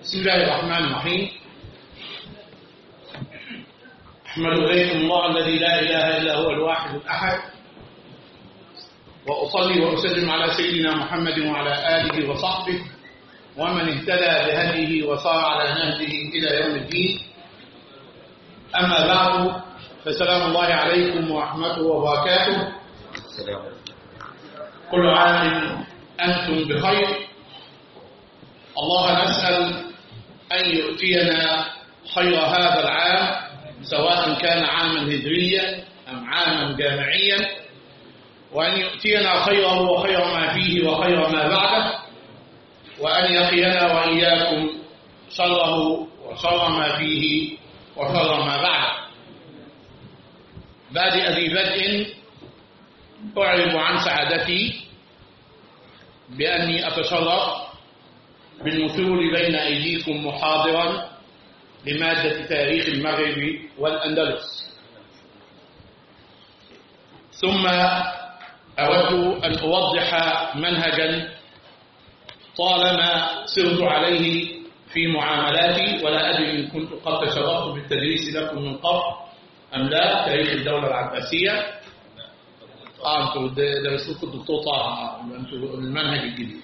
بسم الله الرحمن الرحيم أحمد إليكم الله الذي لا إله إلا هو الواحد الأحد وأصلي وأسلم على سيدنا محمد وعلى آله وصحبه ومن اهتدى بهديه وصار على نهجه إلى يوم الدين أما بعد فسلام الله عليكم ورحمته وبركاته السلام كل عام أنتم بخير الله نسأل أن يؤتينا خير هذا العام سواء كان عاما هجريا أم عاما جامعيا وأن يؤتينا خيره وخير ما فيه وخير ما بعده وأن يقينا وإياكم شره وشر ما فيه وشر ما بعده بادئ ذي بدء أعرب عن سعادتي بأني أتشرف بالمثول بين أيديكم محاضرا لمادة تاريخ المغرب والأندلس ثم أود أن أوضح منهجا طالما سرت عليه في معاملاتي ولا أدري إن كنت قد تشرفت بالتدريس لكم من قبل أم لا تاريخ الدولة العباسية آه أنتوا درستوا الدكتور طه أنتوا المنهج الجديد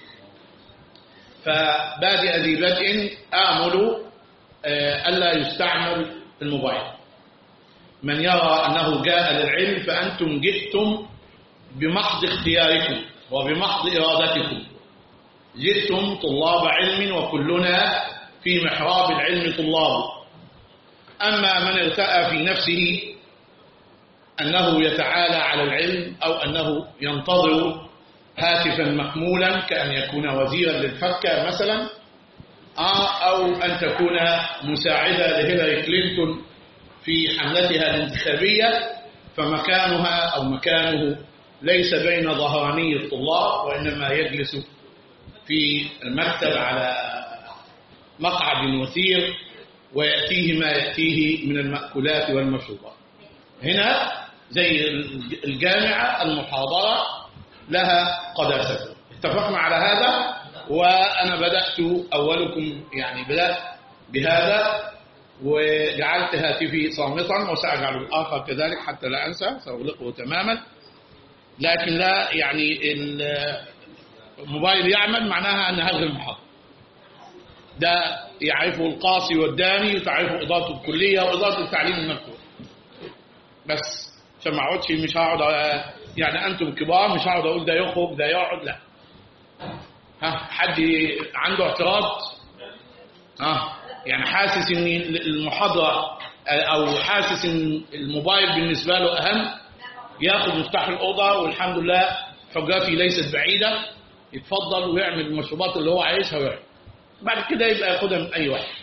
فبادئ ذي بدء آمل ألا يستعمل الموبايل من يرى أنه جاء للعلم فأنتم جئتم بمحض اختياركم وبمحض إرادتكم جئتم طلاب علم وكلنا في محراب العلم طلاب أما من ارتأى في نفسه أنه يتعالى على العلم أو أنه ينتظر هاتفا محمولا كأن يكون وزيرا للفكة مثلا أو أن تكون مساعدة لهيلاري كلينتون في حملتها الانتخابية فمكانها أو مكانه ليس بين ظهراني الطلاب وإنما يجلس في المكتب على مقعد وثير ويأتيه ما يأتيه من المأكولات والمشروبات هنا زي الجامعة المحاضرة لها قداسة اتفقنا على هذا وأنا بدأت أولكم يعني بدأت بهذا وجعلت هاتفي صامتا وسأجعل الآخر كذلك حتى لا أنسى سأغلقه تماما لكن لا يعني الموبايل يعمل معناها أن هذا المحاضرة ده يعرفه القاصي والداني وتعرفه إدارة الكلية وإدارة التعليم المفتوح بس عشان ما اقعدش مش هقعد يعني أنتم كبار مش هقعد أقول ده يخرج ده يقعد لا ها حد عنده اعتراض ها يعني حاسس ان المحاضره او حاسس ان الموبايل بالنسبه له اهم ياخذ مفتاح الاوضه والحمد لله حجرتي ليست بعيده يتفضل ويعمل المشروبات اللي هو عايزها ويعمل بعد كده يبقى ياخدها من اي واحد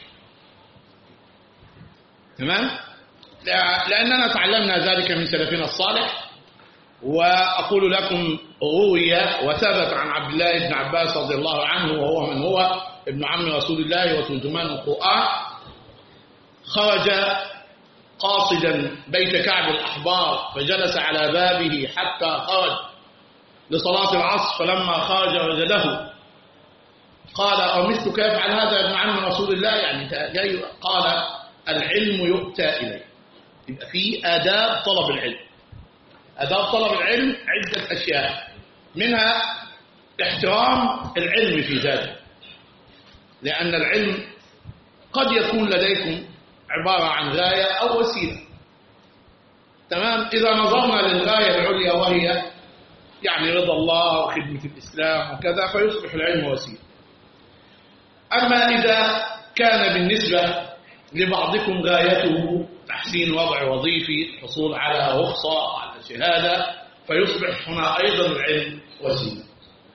تمام لاننا تعلمنا ذلك من سلفنا الصالح وأقول لكم روي وثبت عن عبد الله بن عباس رضي الله عنه وهو من هو ابن عم رسول الله وترجمان القرآن خرج قاصدا بيت كعب الأحبار فجلس على بابه حتى خرج لصلاة العصر فلما خرج وجده قال أمثلك يفعل هذا ابن عم رسول الله يعني جاي قال العلم يؤتى إليه يبقى في آداب طلب العلم آداب طلب العلم عدة أشياء منها احترام العلم في ذاته لأن العلم قد يكون لديكم عبارة عن غاية أو وسيلة تمام إذا نظرنا للغاية العليا وهي يعني رضا الله وخدمة الإسلام وكذا فيصبح العلم وسيلة أما إذا كان بالنسبة لبعضكم غايته تحسين وضع وظيفي الحصول على رخصة على شهادة فيصبح هنا أيضا العلم وسيلة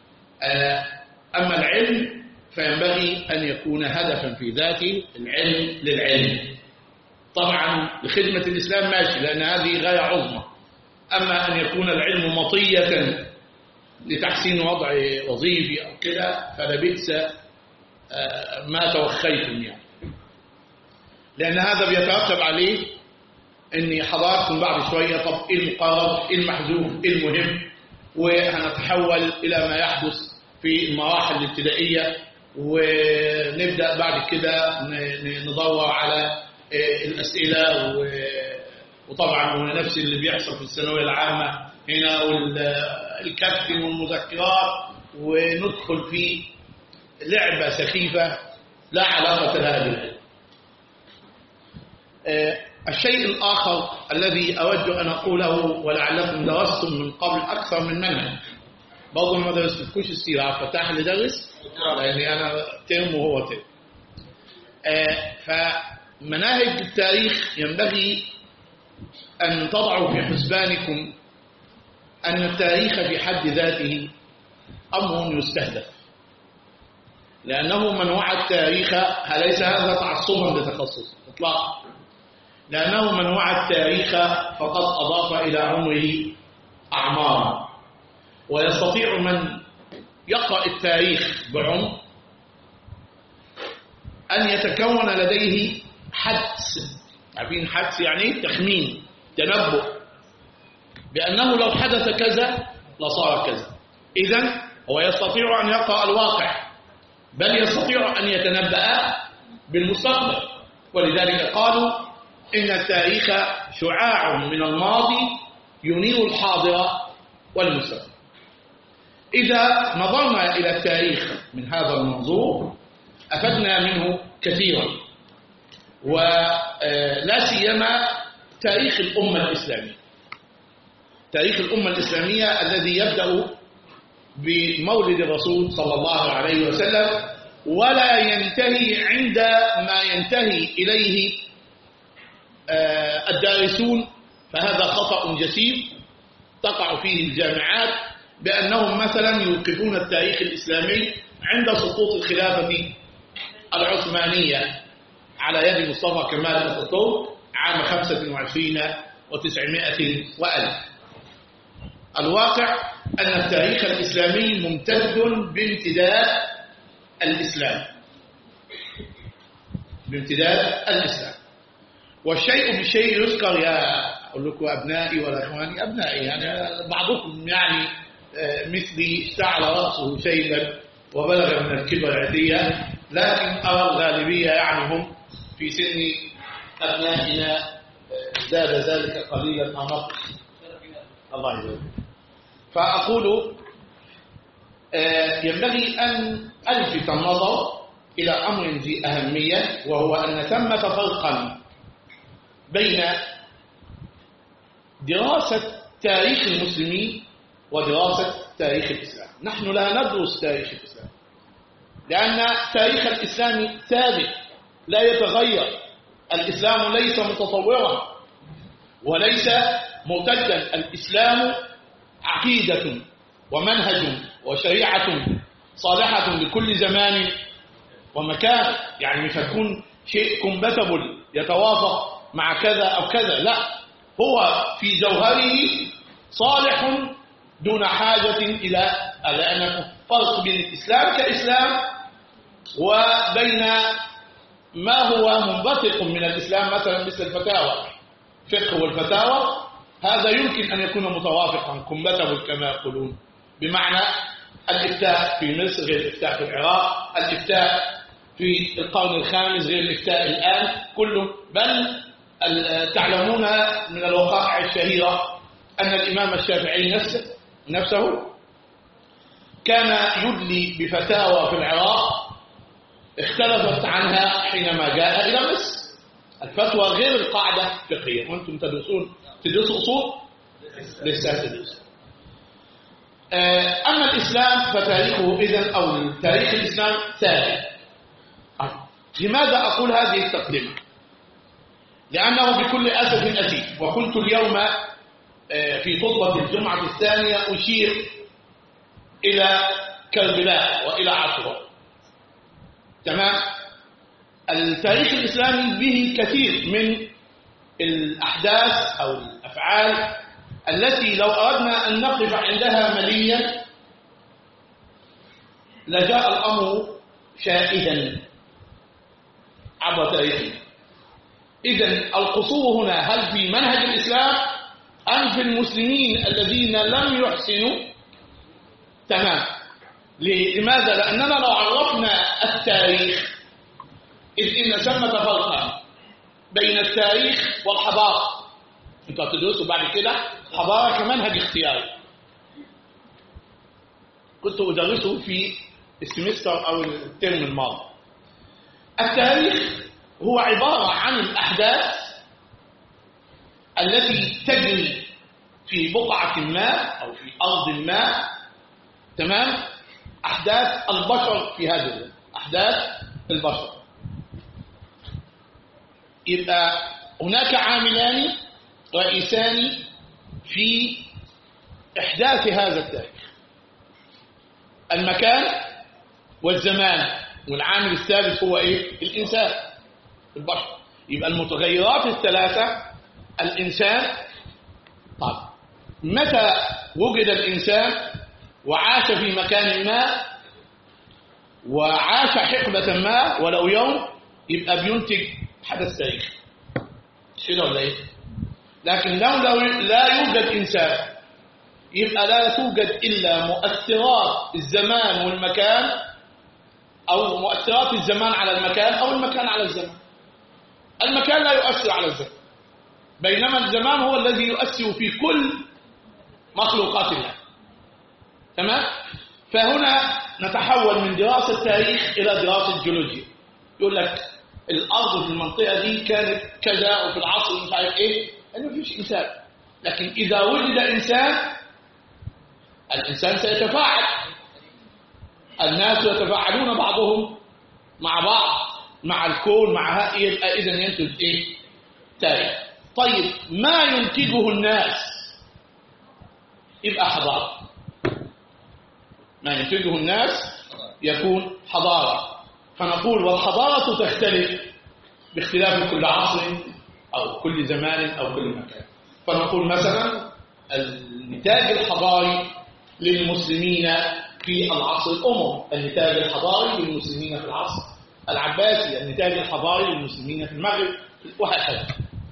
أما العلم فينبغي أن يكون هدفا في ذاته العلم للعلم طبعا لخدمة الإسلام ماشي لأن هذه غاية عظمى أما أن يكون العلم مطية لتحسين وضع وظيفي أو كده فلبئس ما توخيتم يعني لأن هذا بيترتب عليه أن حضراتكم بعد شوية طب إيه المقرر إيه المحذوف إيه المهم وهنتحول إلى ما يحدث في المراحل الابتدائية ونبدأ بعد كده ندور على الأسئلة وطبعا هو نفس اللي بيحصل في الثانوية العامة هنا والكف والمذكرات وندخل في لعبة سخيفة لا علاقة لها بالعلم الشيء الآخر الذي أود أن أقوله ولعلكم درستم من قبل أكثر من منهج برضه ما درستكوش السيرة فتح لي درس لأني أنا ترم وهو ترم فمناهج التاريخ ينبغي أن تضعوا في حسبانكم أن التاريخ في حد ذاته أمر يستهدف لأنه من وعى التاريخ ليس هذا تعصبا لتخصص إطلاقا لأنه من وعى التاريخ فقد أضاف إلى عمره أعمارا ويستطيع من يقرأ التاريخ بعمق أن يتكون لديه حدس عارفين حدس يعني تخمين تنبؤ بأنه لو حدث كذا لصار كذا إذا هو يستطيع أن يقرأ الواقع بل يستطيع أن يتنبأ بالمستقبل ولذلك قالوا إن التاريخ شعاع من الماضي ينير الحاضر والمستقبل إذا نظرنا إلى التاريخ من هذا المنظور أفدنا منه كثيرا ولا سيما تاريخ الأمة الإسلامية تاريخ الأمة الإسلامية الذي يبدأ بمولد الرسول صلى الله عليه وسلم ولا ينتهي عند ما ينتهي إليه الدارسون فهذا خطأ جسيم تقع فيه الجامعات بأنهم مثلا يوقفون التاريخ الإسلامي عند سقوط الخلافة العثمانية على يد مصطفى كمال أتاتورك عام 25 و900 وألف الواقع أن التاريخ الإسلامي ممتد بامتداد الإسلام بامتداد الإسلام والشيء بالشيء يذكر يا أقول لكم أبنائي ولا إخواني أبنائي يعني بعضكم يعني مثلي اشتعل رأسه شيبا وبلغ من الكبر عتية لكن أرى الغالبية يعني هم في سن أبنائنا زاد ذلك قليلا أمر الله يبارك فأقول ينبغي أن ألفت النظر إلى أمر ذي أهمية وهو أن ثمة فرقا بين دراسة تاريخ المسلمين ودراسة تاريخ الإسلام نحن لا ندرس تاريخ الإسلام لأن تاريخ الإسلام ثابت لا يتغير الإسلام ليس متطورا وليس مرتدا الإسلام عقيدة ومنهج وشريعة صالحة لكل زمان ومكان يعني مش هتكون شيء كومباتبل يتوافق مع كذا أو كذا لا هو في جوهره صالح دون حاجة إلى لأن فرق بين الإسلام كإسلام وبين ما هو منبثق من الإسلام مثلا مثل الفتاوى فقه والفتاوى هذا يمكن أن يكون متوافقا كمبتبل كما يقولون بمعنى الإفتاء في مصر غير الإفتاء في العراق الإفتاء في القرن الخامس غير الإفتاء الآن كله بل تعلمون من الوقائع الشهيرة أن الإمام الشافعي نفسه نفسه كان يدلي بفتاوى في العراق اختلفت عنها حينما جاء إلى مصر الفتوى غير القاعدة فقهية وأنتم تدرسون تدرسوا أصول لسه تدرسوا أما الإسلام فتاريخه إذن أو تاريخ الإسلام ثابت لماذا أقول هذه التقدمة لأنه بكل أسف أتي وقلت اليوم في خطبة الجمعة الثانية أشير إلى كربلاء وإلى عاشوراء تمام التاريخ الإسلامي به كثير من الأحداث أو الأفعال التي لو أردنا أن نقف عندها مليا لجاء الأمر شائدا عبر تاريخنا إذا القصور هنا هل في منهج الإسلام أم في المسلمين الذين لم يحسنوا تمام لماذا؟ لأننا لو عرفنا التاريخ إذ إن ثمة فرقا بين التاريخ والحضارة انتوا هتدرسوا بعد كده حضارة كمنهج اختياري كنت أدرسه في السمستر أو الترم الماضي التاريخ هو عبارة عن الأحداث التي تجري في بقعة ما أو في أرض ما تمام أحداث البشر في هذا أحداث البشر يبقى هناك عاملان رئيسان في إحداث هذا التاريخ المكان والزمان والعامل الثالث هو إيه؟ الإنسان البشر يبقى المتغيرات الثلاثة الإنسان طيب متى وجد الإنسان وعاش في مكان ما وعاش حقبة ما ولو يوم يبقى بينتج حدث تاريخي كده ولا ايه لكن لو, لو لا يوجد انسان يبقى لا توجد الا مؤثرات الزمان والمكان او مؤثرات الزمان على المكان او المكان على الزمان المكان لا يؤثر على الزمان بينما الزمان هو الذي يؤثر في كل مخلوقات الله تمام فهنا نتحول من دراسة التاريخ إلى دراسة الجيولوجيا يقول لك الأرض في المنطقة دي كانت كذا وفي العصر مش عارف إيه يعني ما فيش إنسان لكن إذا وجد إنسان الإنسان سيتفاعل الناس يتفاعلون بعضهم مع بعض مع الكون مع ها يبقى إذا ينتج إيه تاريخ طيب ما ينتجه الناس يبقى حضارة ما ينتجه الناس يكون حضارة فنقول والحضارة تختلف باختلاف كل عصر أو كل زمان أو كل مكان فنقول مثلا النتاج الحضاري للمسلمين في العصر الأمم النتاج الحضاري للمسلمين في العصر العباسي النتاج الحضاري للمسلمين في المغرب وهكذا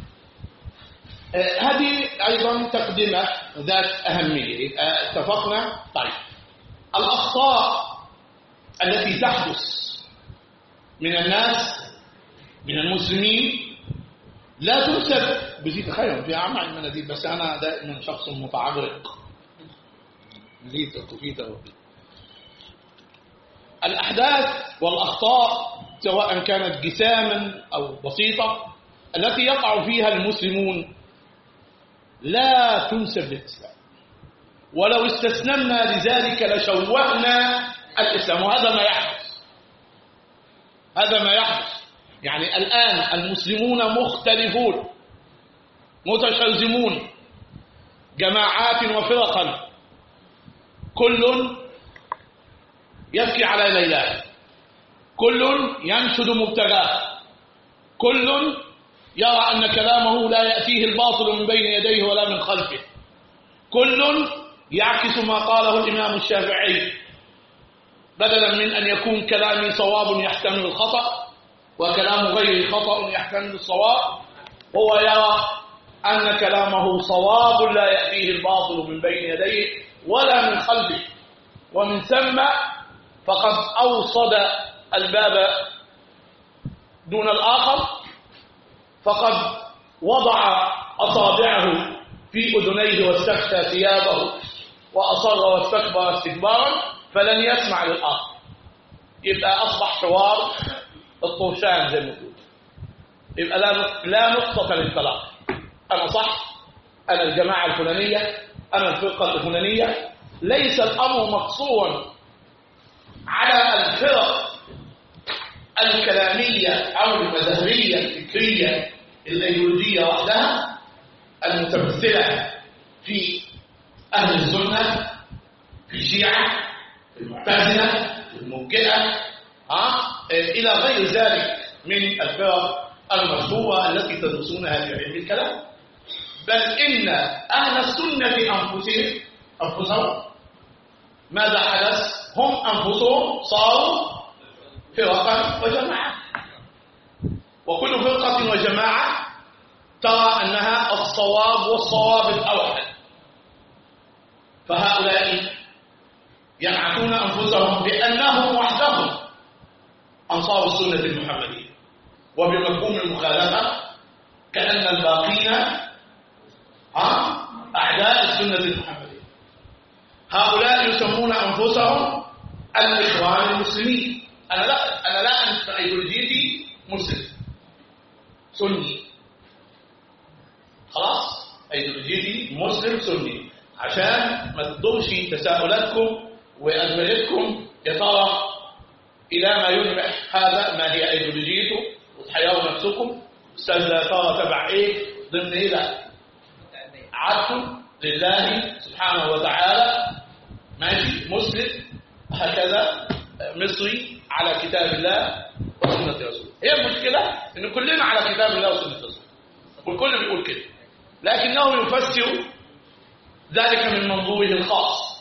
آه هذه أيضا تقدمة ذات أهمية آه اتفقنا طيب الأخطاء التي تحدث من الناس من المسلمين لا تنسب بزيد خير في عمل المناديل بس أنا دائما شخص متعرق زيت وكفيت الأحداث والأخطاء سواء كانت جساما أو بسيطة التي يقع فيها المسلمون لا تنسب للإسلام ولو استسلمنا لذلك لشوهنا الإسلام وهذا ما يحدث هذا ما يحدث يعني الآن المسلمون مختلفون متشرذمون جماعات وفرقا كل يبكي على ليلاه كل ينشد مبتغاه كل يرى أن كلامه لا يأتيه الباطل من بين يديه ولا من خلفه كل يعكس ما قاله الإمام الشافعي بدلا من أن يكون كلامي صواب يحتمل الخطأ وكلام غيري خطأ يحتمل الصواب هو يرى أن كلامه صواب لا يأتيه الباطل من بين يديه ولا من خلفه ومن ثم فقد أوصد الباب دون الآخر فقد وضع أصابعه في أذنيه واستخفى ثيابه وأصر واستكبر استكبارا فلن يسمع للآخر يبقى أصبح حوار الطوشان زي ما تقول يبقى لا لا نقطة للطلاق أنا صح أنا الجماعة الفلانية أنا الفرقة الفلانية ليس الأمر مقصورا على الفرق الكلامية أو المذهبية الفكرية الأيديولوجية وحدها المتمثلة في أهل السنة في الشيعة في المعتزلة في المرجئة إلى غير ذلك من الفرق المشهورة التي تدرسونها في علم الكلام بل إن أهل السنة أنفسهم أنفسهم ماذا حدث؟ هم أنفسهم صاروا فرقا وجماعة وكل فرقة وجماعة ترى أنها الصواب والصواب الأوحد فهؤلاء ينعتون أنفسهم بأنهم وحدهم أنصار السنة المحمدية وبمفهوم المخالفة كأن الباقين ها أعداء السنة المحمدية هؤلاء يسمون أنفسهم الإخوان المسلمين أنا لا أنا لا أنت أيديولوجيتي مسلم سني خلاص أيديولوجيتي مسلم سني عشان ما تضرش تساؤلاتكم وأدمغتكم يا ترى إلى ما يلمح هذا ما هي أيديولوجيته وتحيروا نفسكم أستاذ يا ترى تبع إيه ضمن إيه لا عبد لله سبحانه وتعالى ماشي مسلم هكذا مصري على كتاب الله وسنة رسوله هي المشكلة إن كلنا على كتاب الله وسنة رسوله والكل بيقول كده لكنه يفسر ذلك من منظوره الخاص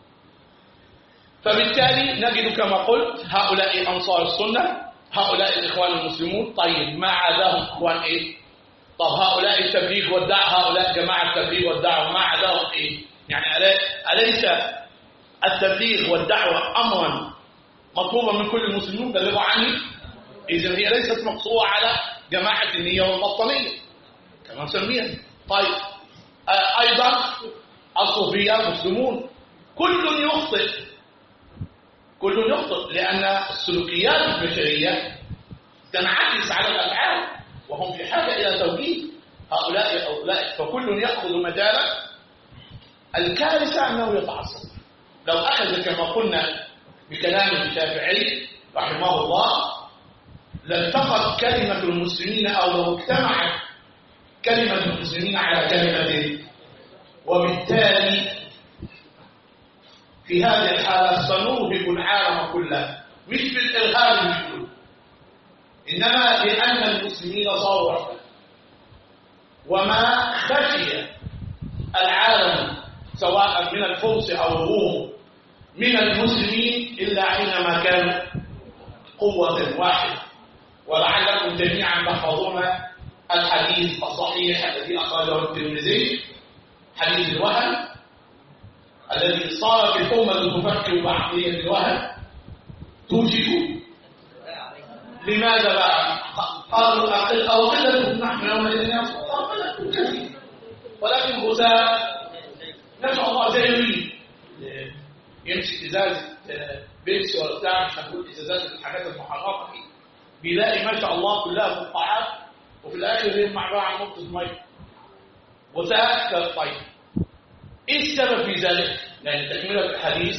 فبالتالي نجد كما قلت هؤلاء أنصار السنة هؤلاء الإخوان المسلمون طيب ما عداهم إخوان إيه طب هؤلاء التبليغ والدعوة هؤلاء جماعة التبليغ والدعوة ما عداهم إيه يعني أليس التبليغ والدعوة أمرا مطلوبا من كل المسلمين بلغوا عني إذا هي ليست مقصورة على جماعة النية والبطانية كما نسميها طيب أيضا الصوفية مسلمون كل يخطئ كل يخطئ لأن السلوكيات البشرية تنعكس على الأفعال وهم في حاجة إلى توجيه هؤلاء هؤلاء فكل يأخذ مجاله الكارثة أنه يتعصب لو أخذ كما قلنا بكلام الشافعي رحمه الله لالتقت كلمة المسلمين أو لو اجتمعت كلمة المسلمين على كلمة وبالتالي في هذه الحالة سنرهب العالم كله مش بالإرهاب المشكل إنما لأن المسلمين صاروا وحدا وما خشي العالم سواء من الفرس أو الروم من المسلمين إلا حينما كانوا قوة واحدة ولعلكم جميعا تحفظون الحديث الصحيح الذي أخرجه الترمذي حديث الوهن الذي صارت الأمة تفكر بعقلية الوهن توجد لماذا بقى؟ قالوا أقل أو قلة نحن يومئذ قلة كثير ولكن غزاة نسأل الله زي يمسك ازازه بيبسي ولا بتاع مش هنقول ازازات الحاجات المحرمه دي بيلاقي ما شاء الله كلها فقاعات وفي الاخر هي معباره عن نقطه ميه وساء طيب ايه السبب في ذلك؟ يعني تكمله الحديث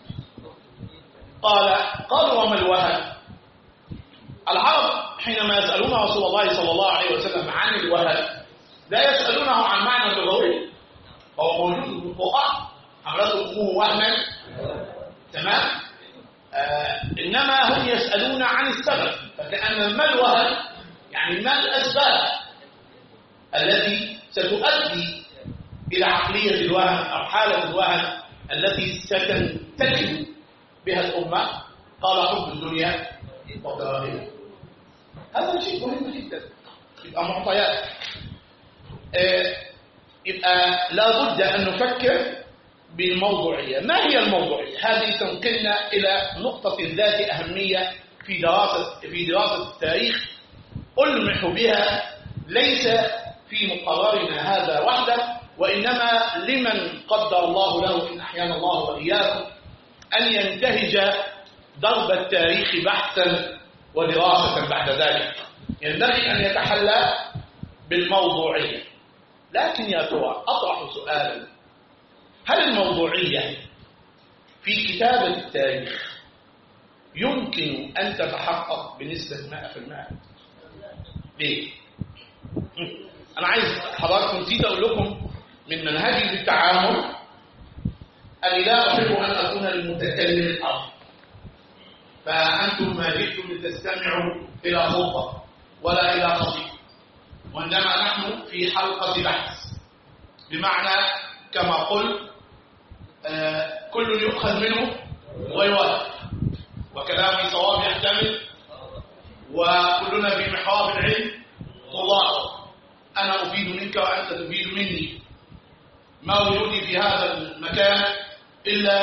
قال قالوا وما الوهن؟ العرب حينما يسالون رسول الله صلى الله عليه وسلم عن الوهن لا يسالونه عن معنى اللغوي هو موجود في الفقهاء حملته امه وهنا تمام آه انما هم يسالون عن السبب فكان ما الوهن يعني ما الاسباب التي ستؤدي الى عقليه الوهن او حاله الوهن التي ستنتكب بها الامه قال حب الدنيا وكراهيه هذا شيء مهم جدا يبقى معطيات آه يبقى لابد ان نفكر بالموضوعية ما هي الموضوعية؟ هذه تنقلنا إلى نقطة ذات أهمية في دراسة, في دراسة التاريخ ألمح بها ليس في مقررنا هذا وحده وإنما لمن قدر الله له إن أحيانا الله وإياكم أن ينتهج ضرب التاريخ بحثا ودراسة بعد ذلك ينبغي أن يتحلى بالموضوعية لكن يا ترى أطرح سؤالا هل الموضوعية في كتابة التاريخ يمكن أن تتحقق بنسبة 100%؟ ليه؟ أنا عايز حضراتكم نسيت أقول لكم من منهجي في التعامل أني لا أحب أن أكون المتكلم الأرض فأنتم ما جئتم لتستمعوا إلى خطة ولا إلى خطيب وإنما نحن في حلقة بحث بمعنى كما قلت آه كل يؤخذ منه ويوافق وكلامي صواب يحتمل وكلنا في محراب العلم تضاد أنا أفيد منك وأنت تفيد مني ما وجودي في هذا المكان إلا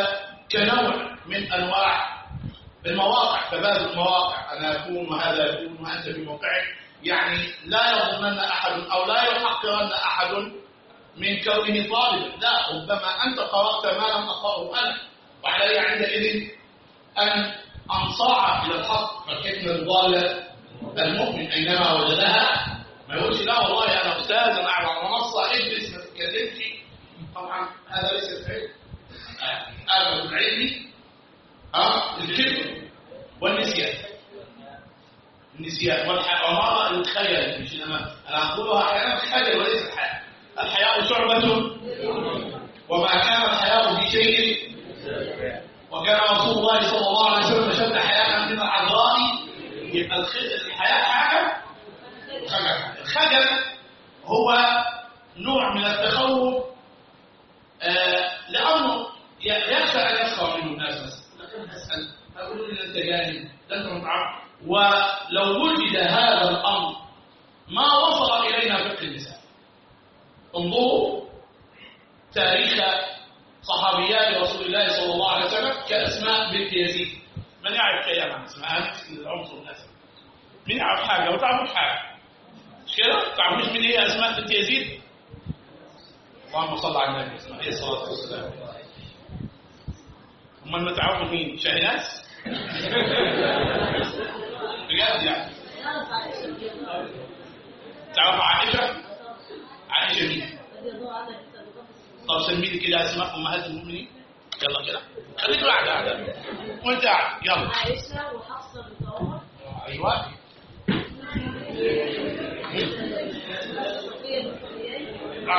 كنوع من أنواع المواقع تبادل المواقع أنا أكون وهذا يكون وأنت في موقعك يعني لا يظنن أحد أو لا يحقرن أحد من كونه طالبا لا ربما أنت قرأت ما لم أقرأه أنا وعلي عندئذ أن أنصاع إلى الحق فالحكمة ضالة المؤمن أينما وجدها ما يقولش لا والله أنا أستاذ أنا على منصة اجلس ما تتكلمش طبعا هذا ليس العلم هذا العلم ها الكبر والنسيان النسيان والعمارة الخيال مش أنا أنا أقولها أحيانا خيال وليس الحياة الحياة شعبة وما كان الحياة في شيء وكان رسول الله صلى الله عليه وسلم شد حياة من العذراء يبقى الحياة حاجة خجل الخجل هو نوع من التخوف آه لأنه يخشى أن يسخر منه الناس بس لكن أسأل أقول لي أنت جاهل أنت متعب ولو وجد هذا الأمر ما وصل إلينا فقه النساء انظروا تاريخ صحابيات رسول الله صلى الله عليه وسلم كأسماء بنت يزيد من يعرف شيئا عن اسماء العنصر النسب من يعرف حاجة وتعرفوش حاجة مش كده؟ تعرفوش من هي أسماء بنت يزيد؟ اللهم صل على النبي عليه الصلاة والسلام امال ما تعرفوا مين؟ شاهناز؟ بجد يعني تعرف عائشة؟ عائشة مين؟ طب سمي لي كده اسماء امهات المؤمنين يلا كده خليك قاعد قاعد وانت قاعد يلا عائشة وحفصة بنت عمر ايوه صفية بنت حيي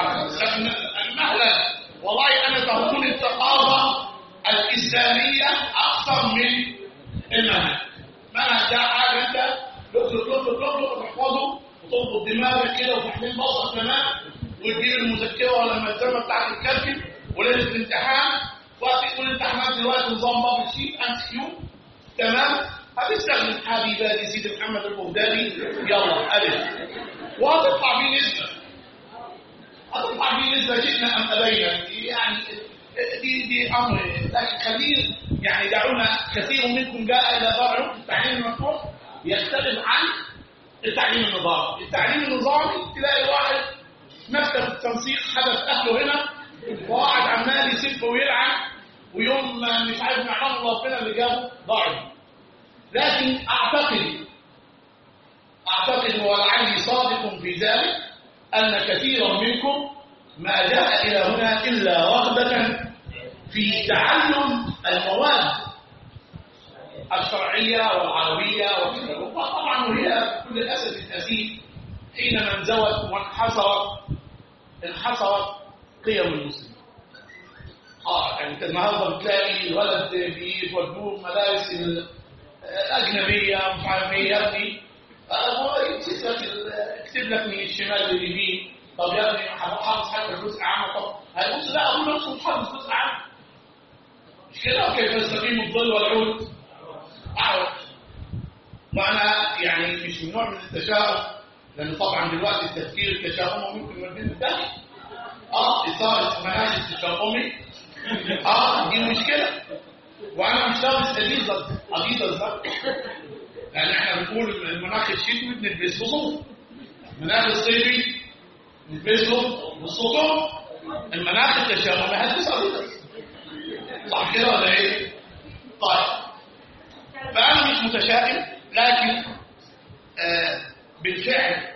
مهلا والله انا تهمني الثقافه الاسلاميه اكثر من المنهج منهج ده حاجه انت لوك لوك لوك لوك لوك تحفظه وتربط دماغك كده وتحليل بصر تمام وتجيب المذكره ولا الملزمه بتاعت الكابتن وليله الامتحان وقت يكون الامتحانات دلوقتي نظام بابل شيت ام كيو تمام هتستخدم حبيباتي سيدي محمد البغدادي يلا الف وهتطلع بيه نسبه هتطلع بيه نسبه شئنا ام ابينا يعني دي دي امر لكن خليل يعني دعونا كثير منكم جاء الى دار التعليم المفتوح يختلف عن التعليم النظامي التعليم النظامي تلاقي واحد مكتب التنسيق حدث اهله هنا وقاعد عمال يسب ويلعن ويوم مش عارف نعمل ربنا اللي جابه ضاعف لكن اعتقد اعتقد ولعلي صادق في ذلك ان كثيرا منكم ما جاء الى هنا الا رغبه في تعلم المواد الشرعيه والعربيه وكذا وطبعا هي كل الاسف الاسيف حينما انزوت وانحصرت انحصرت قيم المسلمين اه يعني انت النهارده بتلاقي الولد بيودوه مدارس الاجنبيه مش عارف ايه يا ابني هو يكتب لك يكتب لك من الشمال لليمين طب يا ابني حافظ حتى جزء عام طب هيبص لا ابوه نفسه مش حافظ جزء عام مش كده كيف يستقيم الظل والعود اعرف وانا يعني مش من نوع من التشاؤم لان طبعا دلوقتي التفكير التشاؤمي ممكن يودينا الداخل اه اثاره مناهج التشاؤمي اه دي مشكله وانا مش لابس اديداس اديداس ده لان احنا بنقول المناخ الشتوي بنلبس صوف المناخ الصيفي نلبسه بالصوف المناخ التشاؤمي هلبس اديداس صح كده ولا ايه؟ طيب فانا مش متشائم لكن آه بالفعل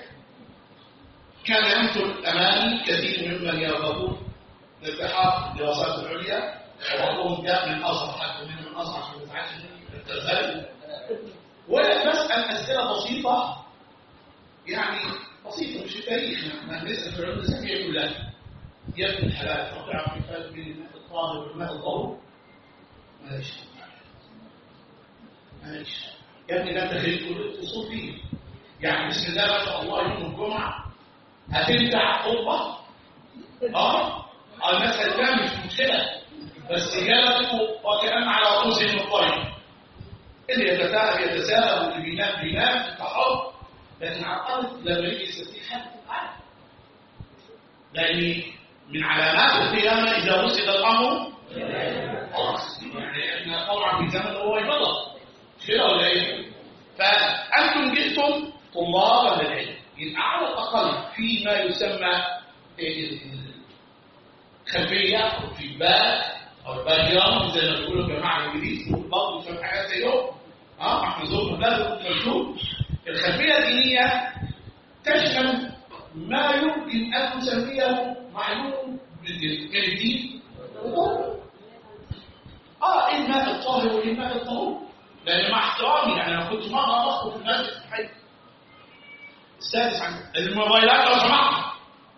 كان ينثر امامي كثير ممن يرغبون الالتحاق بالدراسات العليا وبعضهم جاء من ازهر حتى من من ازهر عشان يتعلم التزهري وانا بسال اسئله بسيطه يعني بسيطه مش التاريخ ما نسال في العلوم الاسلاميه كلها يا ابن الحلال تعرف الفرق بين الماء الطاهر والماء الضروري معلش معلش يا ابني ده انت خريج كليه اصول فيه يعني بسم الله ما شاء الله يوم الجمعه هتبدع خطبه اه المسألة ده مش مشكلة بس إجابته وكأن على رؤوسهم الطيب اللي يتساءل يتساءل واللي بينام بينام انت حر لكن على الأرض لما يجي يستطيع حد عارف لأن من علامات القيامة إذا وصل الأمر خلاص يعني احنا طبعا في زمن هو يبلغ كده ولا ايه؟ فأنتم جئتم طلابا للعلم يبقى على الأقل فيما يسمى خلفية أو فيدباك أو باك جراوند زي ما بيقولوا الجماعة الإنجليز برضه فاهم حاجات زيهم اه احنا زرنا بلد مشهور الخلفية الدينية تشمل ما يمكن أن نسميه معلوم من الدين اه ايه الماء الطاهر وايه الماء الطهور لان مع احترامي يعني انا كنت مره بخطب في المسجد في الحي السادس عن الموبايلات لو سمحت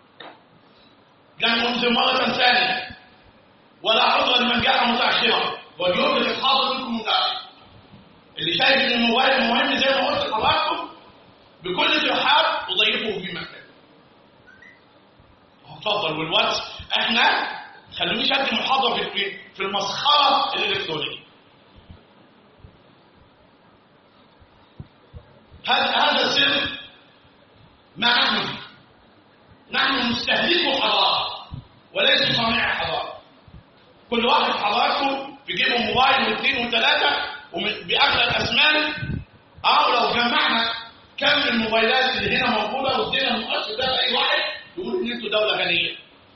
كان منذ مرة ثانية ولا عذر لمن جاء متأخرا ويدرك الحاضر منكم متأخر اللي شايف ان الموبايل مهم زي ما قلت لحضراتكم بكل ترحاب وضيفه في مكتب اتفضل والواتس احنا خلونيش ادي محاضره في في المسخره الالكترونيه هذا هذا سر ما نحن فيه نحن مستهلكو حضاره وليس صانع حضاره كل واحد حضراتكم في جيبه موبايل واثنين وثلاثه وباغلى الاثمان او لو جمعنا كم الموبايلات اللي هنا موجوده وادينا المؤشر ده لاي واحد يقول ان انتوا دوله غنيه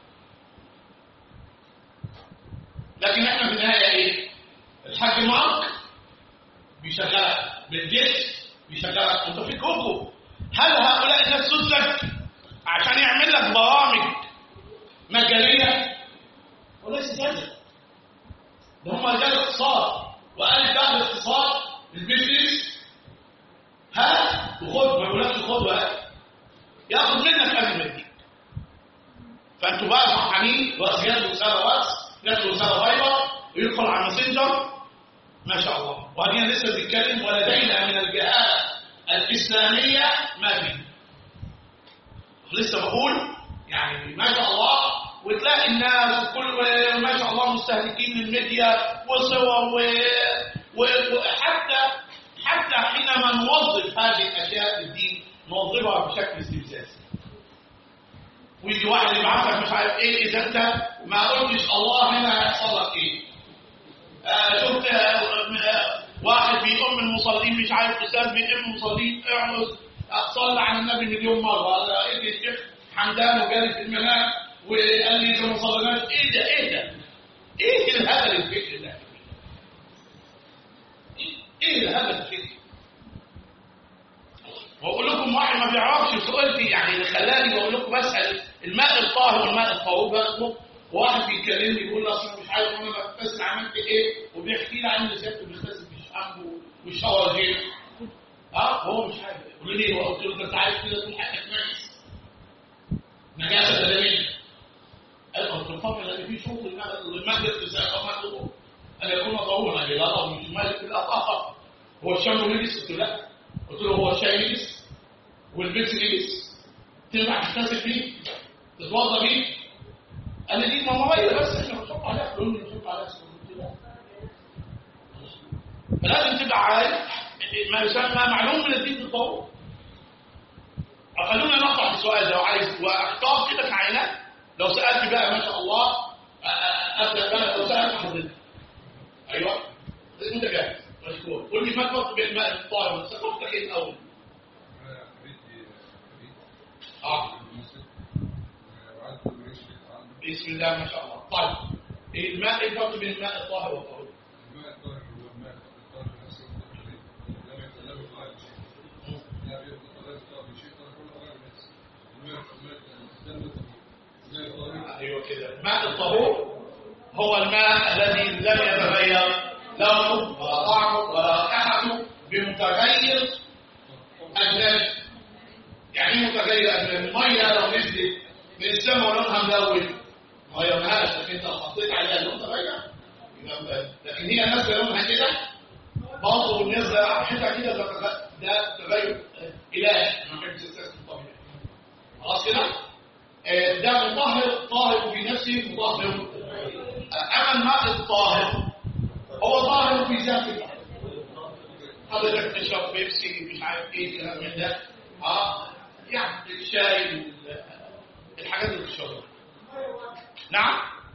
لكن احنا في النهايه ايه الحاج معك بيشغلك بالجيش بيشغلك انت في كوكو هل هؤلاء الناس سذج عشان يعمل لك برامج مجانيه وليس ذلك ده هم رجال اقتصاد وقال ده الاقتصاد البيزنس ها وخد ما يقولكش خد وقت ياخد منك قبل ما يديك فانتوا بقى فرحانين واسياد رساله واتس ياخد رساله فايبر ويدخل على الماسنجر ما شاء الله وبعدين لسه بنتكلم ولدينا من الجهات الاسلاميه ما فيه لسه بقول يعني ما شاء الله وتلاقي الناس كل ما شاء الله مستهلكين للميديا وصور و... و... وحتى حتى حينما نوظف هذه الاشياء في الدين نوظفها بشكل استفزازي ويجي واحد يبعثك مش عارف ايه اذا انت ما قلتش الله هنا هيحصل لك ايه آه شفت آه واحد بيقوم المصلين مش عارف استاذ بيقوم المصلين اعمل صلى على النبي مليون مره لقيت الشيخ حمدان وجالس في المنام وقال لي اذا ما صليناش ايه ده ايه ده؟ ايه الهبل الفكر ده؟ ايه الهبل الفكر؟ واقول لكم واحد ما بيعرفش سؤالتي يعني اللي خلاني بقول لكم بسال الماء الطاهر والماء الطهور باخده وواحد بيكلمني بيقول لي اصل مش عارف انا بغتسل عملت ايه وبيحكي لي عن اللي سيادته بيغتسل بالشامبو والشاور جيل اه هو مش عارف يقول لي هو قلت له انت عارف كده تقول حقك كويس نجاسه بدنيه قال له طبعا لان في شروط الماء الاغتسال او ماء الوضوء ان يكون طهورا يعني لا طهور مش مالك لا طهر هو الشامبو نجس قلت له لا قلت له هو الشاي نجس والبيبسي نجس تنفع تغتسل فيه تتوضا بيه قال لي دي ما ميه بس احنا بنحط عليها فلوس بنحط عليها سكر فلازم تبقى عارف ما يسمى معلوم من الدين بالضروره خلونا نقطع في سؤال لو عايز واختار كده كعينات لو سالت بقى ما شاء الله ابدا بقى لو سالت حضرتك ايوه انت جاهز مشكور قول لي ما الفرق بين الماء الطاهر ثقافتك ايه الاول؟ اه بسم الله ما شاء الله طيب إيه الماء ايه الفرق بين الماء الطاهر والطهور؟ الماء الطاهر هو الماء الطاهر نفسه الطهوري لم يتلبس غير شيء لا يبقى لا يطهر بشيء طهر كل غير نفسه الماء الماء الماء الطهور ايوه كده الماء الطهور هو الماء الذي لم يتغير لونه ولا طعمه ولا رائحته بمتغير اجنبي يعني ايه متغير اجنبي الميه لو نزلت من السماء ولونها ملون ما غيرناهاش لكن انت حطيت عليها لون تغير لكن هي نازله لونها كده برضه بالنسبه ريحتها كده ده تغ- ده تغير الهي ما كانش استثناء طبيعي خلاص كده آه، ده مطهر طاهر في نفسه مطهر اما الماء الطاهر هو طاهر في ذاته حضرتك تشرب بيبسي مش عارف ايه كلام من ده اه يعني الشاي ال- الحاجات اللي بتشربها نعم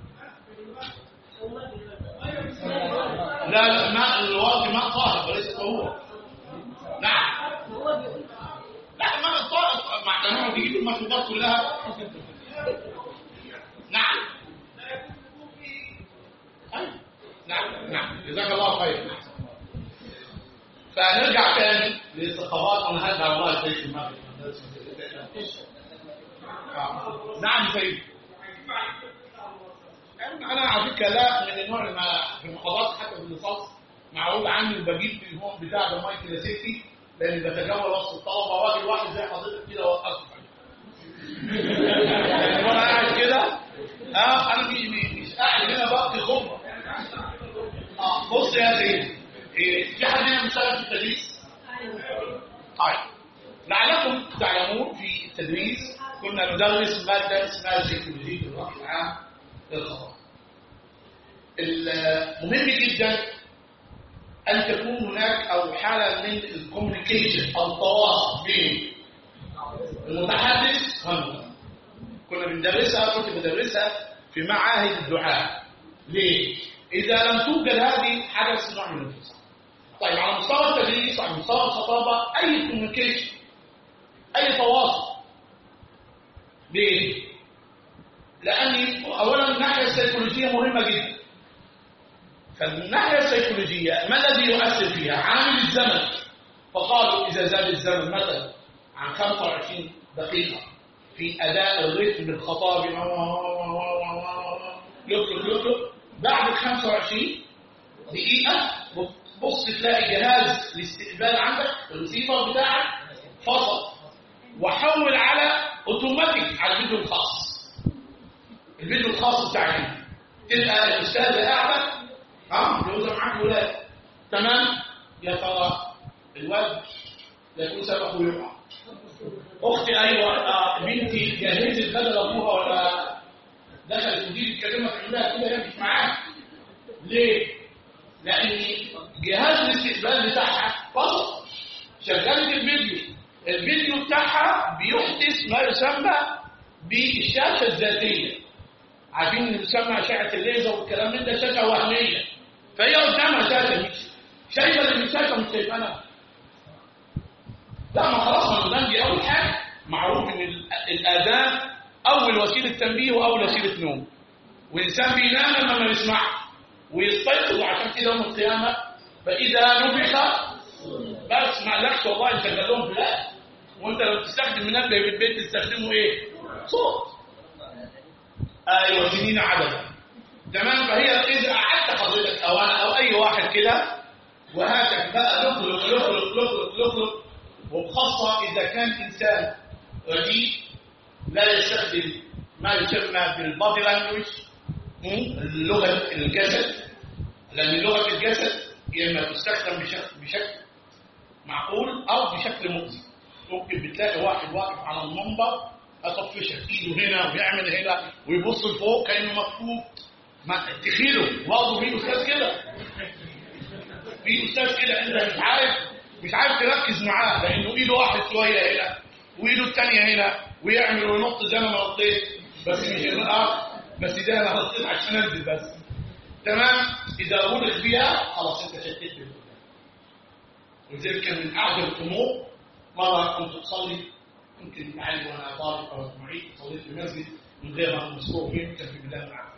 لا لا ماء الورد ماء طاهر وليس طهور نعم لا ماء طاهر مع انهم بيجيبوا المشروبات كلها نعم أيوة. نعم نعم جزاك الله خير فنرجع تاني للثقافات انا هرجع والله زي المغرب آه. نعم سيدي انا على فكره لا من النوع اللي ما- في المحاضرات حتى في النصاص معروض عني وبجيب في الهون بتاع ده مايكل لاسيتي لاني بتجول وسط الطلبه راجل واحد زي حضرتك كده وقفت يعني وانا قاعد كده اه انا مش مش قاعد هنا بقضي خبره اه بص يا سيدي إيه، في حد هنا بيشتغل في التدريس؟ طيب لعلكم تعلمون في التدريس كنا ندرس ماده اسمها سيكولوجيه الرأي العام للخطأ المهم جدا أن تكون هناك أو حالة من الكوميونيكيشن أو التواصل بين المتحدث والمتلقي كنا بندرسها كنت بدرسها في معاهد الدعاء ليه؟ إذا لم توجد هذه حدث نوع من الانفصال طيب على مستوى التدريس وعلى مستوى الخطابة أي كوميونيكيشن أي تواصل ليه؟ لأن أولا الناحية السيكولوجية مهمة جدا فالناحية السيكولوجية ما الذي يؤثر فيها؟ عامل الزمن فقالوا إذا زاد الزمن مثلا عن 25 دقيقة في أداء الرتم الخطابي يطلق يطلق بعد ال 25 دقيقة بص تلاقي جهاز الاستقبال عندك الريسيفر بتاعك فصل وحول على اوتوماتيك على الفيديو الخاص الفيديو الخاص بتاعك تبقى الاستاذه قاعده اه متجوزه معاك ولاد تمام يا ترى الواد يكون سبقه يقع اختي ايوه آه بنتي جهزت بدل ابوها ولا دخلت ودي تكلمك عندها كده هي مش معاك ليه؟ لان جهاز الاستقبال بتاعها فصل شغلت الفيديو الفيديو بتاعها بيحدث ما يسمى بالشاشه الذاتيه عارفين اللي بيسمى اشعه الليزر والكلام من ده شاشه وهميه فهي قدامها شاشه مش شايفه اللي في الشاشه مش شايفاها لا ما خلاص ما الأذان دي اول حاجه معروف ان ال- الاذان اول وسيله تنبيه واول وسيله نوم والانسان بينام لما ما يسمعها ويستيقظ عشان كده يوم القيامه فاذا نفخ بس ما لكش والله انت لهم بلا وانت لو تستخدم منبه في البيت تستخدمه ايه صوت ايوه سنين عددا تمام فهي اذا قعدت حضرتك او انا او اي واحد كده وهاتك بقى لقلق لقلق لقلق لقلق وبخاصه اذا كان انسان رديء لا يستخدم ما يسمى بالبادي لانجوج لغه الجسد لان لغه الجسد يا اما تستخدم بشكل بشكل معقول او بشكل مؤذي ممكن بتلاقي واحد واقف على المنبر اطفشك ايده هنا ويعمل هنا ويبص لفوق كانه مكفوف ما تخيله برضه في استاذ كده في استاذ كده انت مش عارف مش عارف تركز معاه لانه ايده واحد شويه هنا وايده الثانيه هنا ويعمل وينط زي ما أنا نطيت بس مش اه بس ده انا نطيت عشان انزل بس تمام اذا بلغ بيها خلاص انت شتت بالله ولذلك كان من اعجب الامور مره كنت اصلي يمكن معي وانا طالب او معيد صليت في المسجد من غير ما مسكوه فين كان في بلاد معه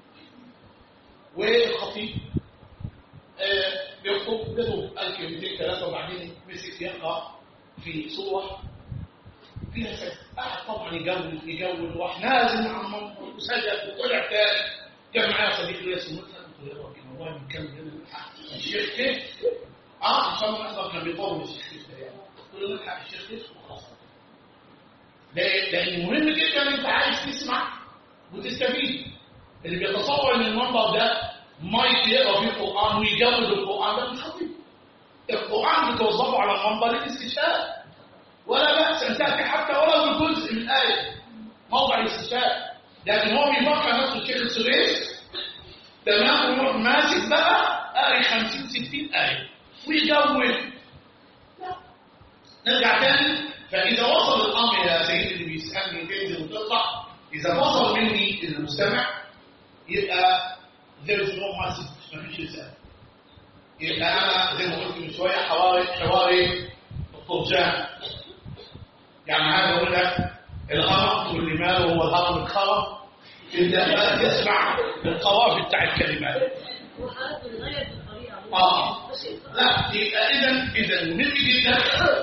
والخطيب آه، بيخطب بيخطب 1000 200 3 وبعدين مسك يقرا في صوره فيها سجد قعد طبعا يجول يجول وراح نازل مع المنبر وسجد وطلع تاني كان معايا صديق لي اسمه مثلا قلت له يا راجل والله بنكمل هنا الشيخ كيف؟ اه ان شاء الله احنا كان بيطول الشيخ كيف ده يعني قلت له نلحق الشيخ كيف وخلاص ليه؟ لان مهم جدا انت عايز تسمع وتستفيد اللي بيتصور ان المنبر ده مايك يقرا فيه القران ويجود القران ده مش خطيب القران بتوظفه على المنبر للاستشهاد ولا بأس أن تأتي حتى ولو بجزء من آية موضع الاستشهاد لكن هو بيفكر نفسه الشيخ السويس تمام ويروح ماسك بقى قاري 50 60 آية ويجود لا. نرجع تاني فإذا وصل الأمر يا سيدي اللي بيسألني تنزل وتطلع إذا وصل مني المستمع يبقى there is no message مفيش رسالة يبقى أنا زي ما قلت من شوية حواري حواري الطرجان يعني هذا يقول لك الغرض كل ما هو الهرم الخرم إذا ما تسمع القوافي بتاع الكلمات وحالات بتغير في الطريقة آه. بس لا يبقى إذا إذا مهم جدا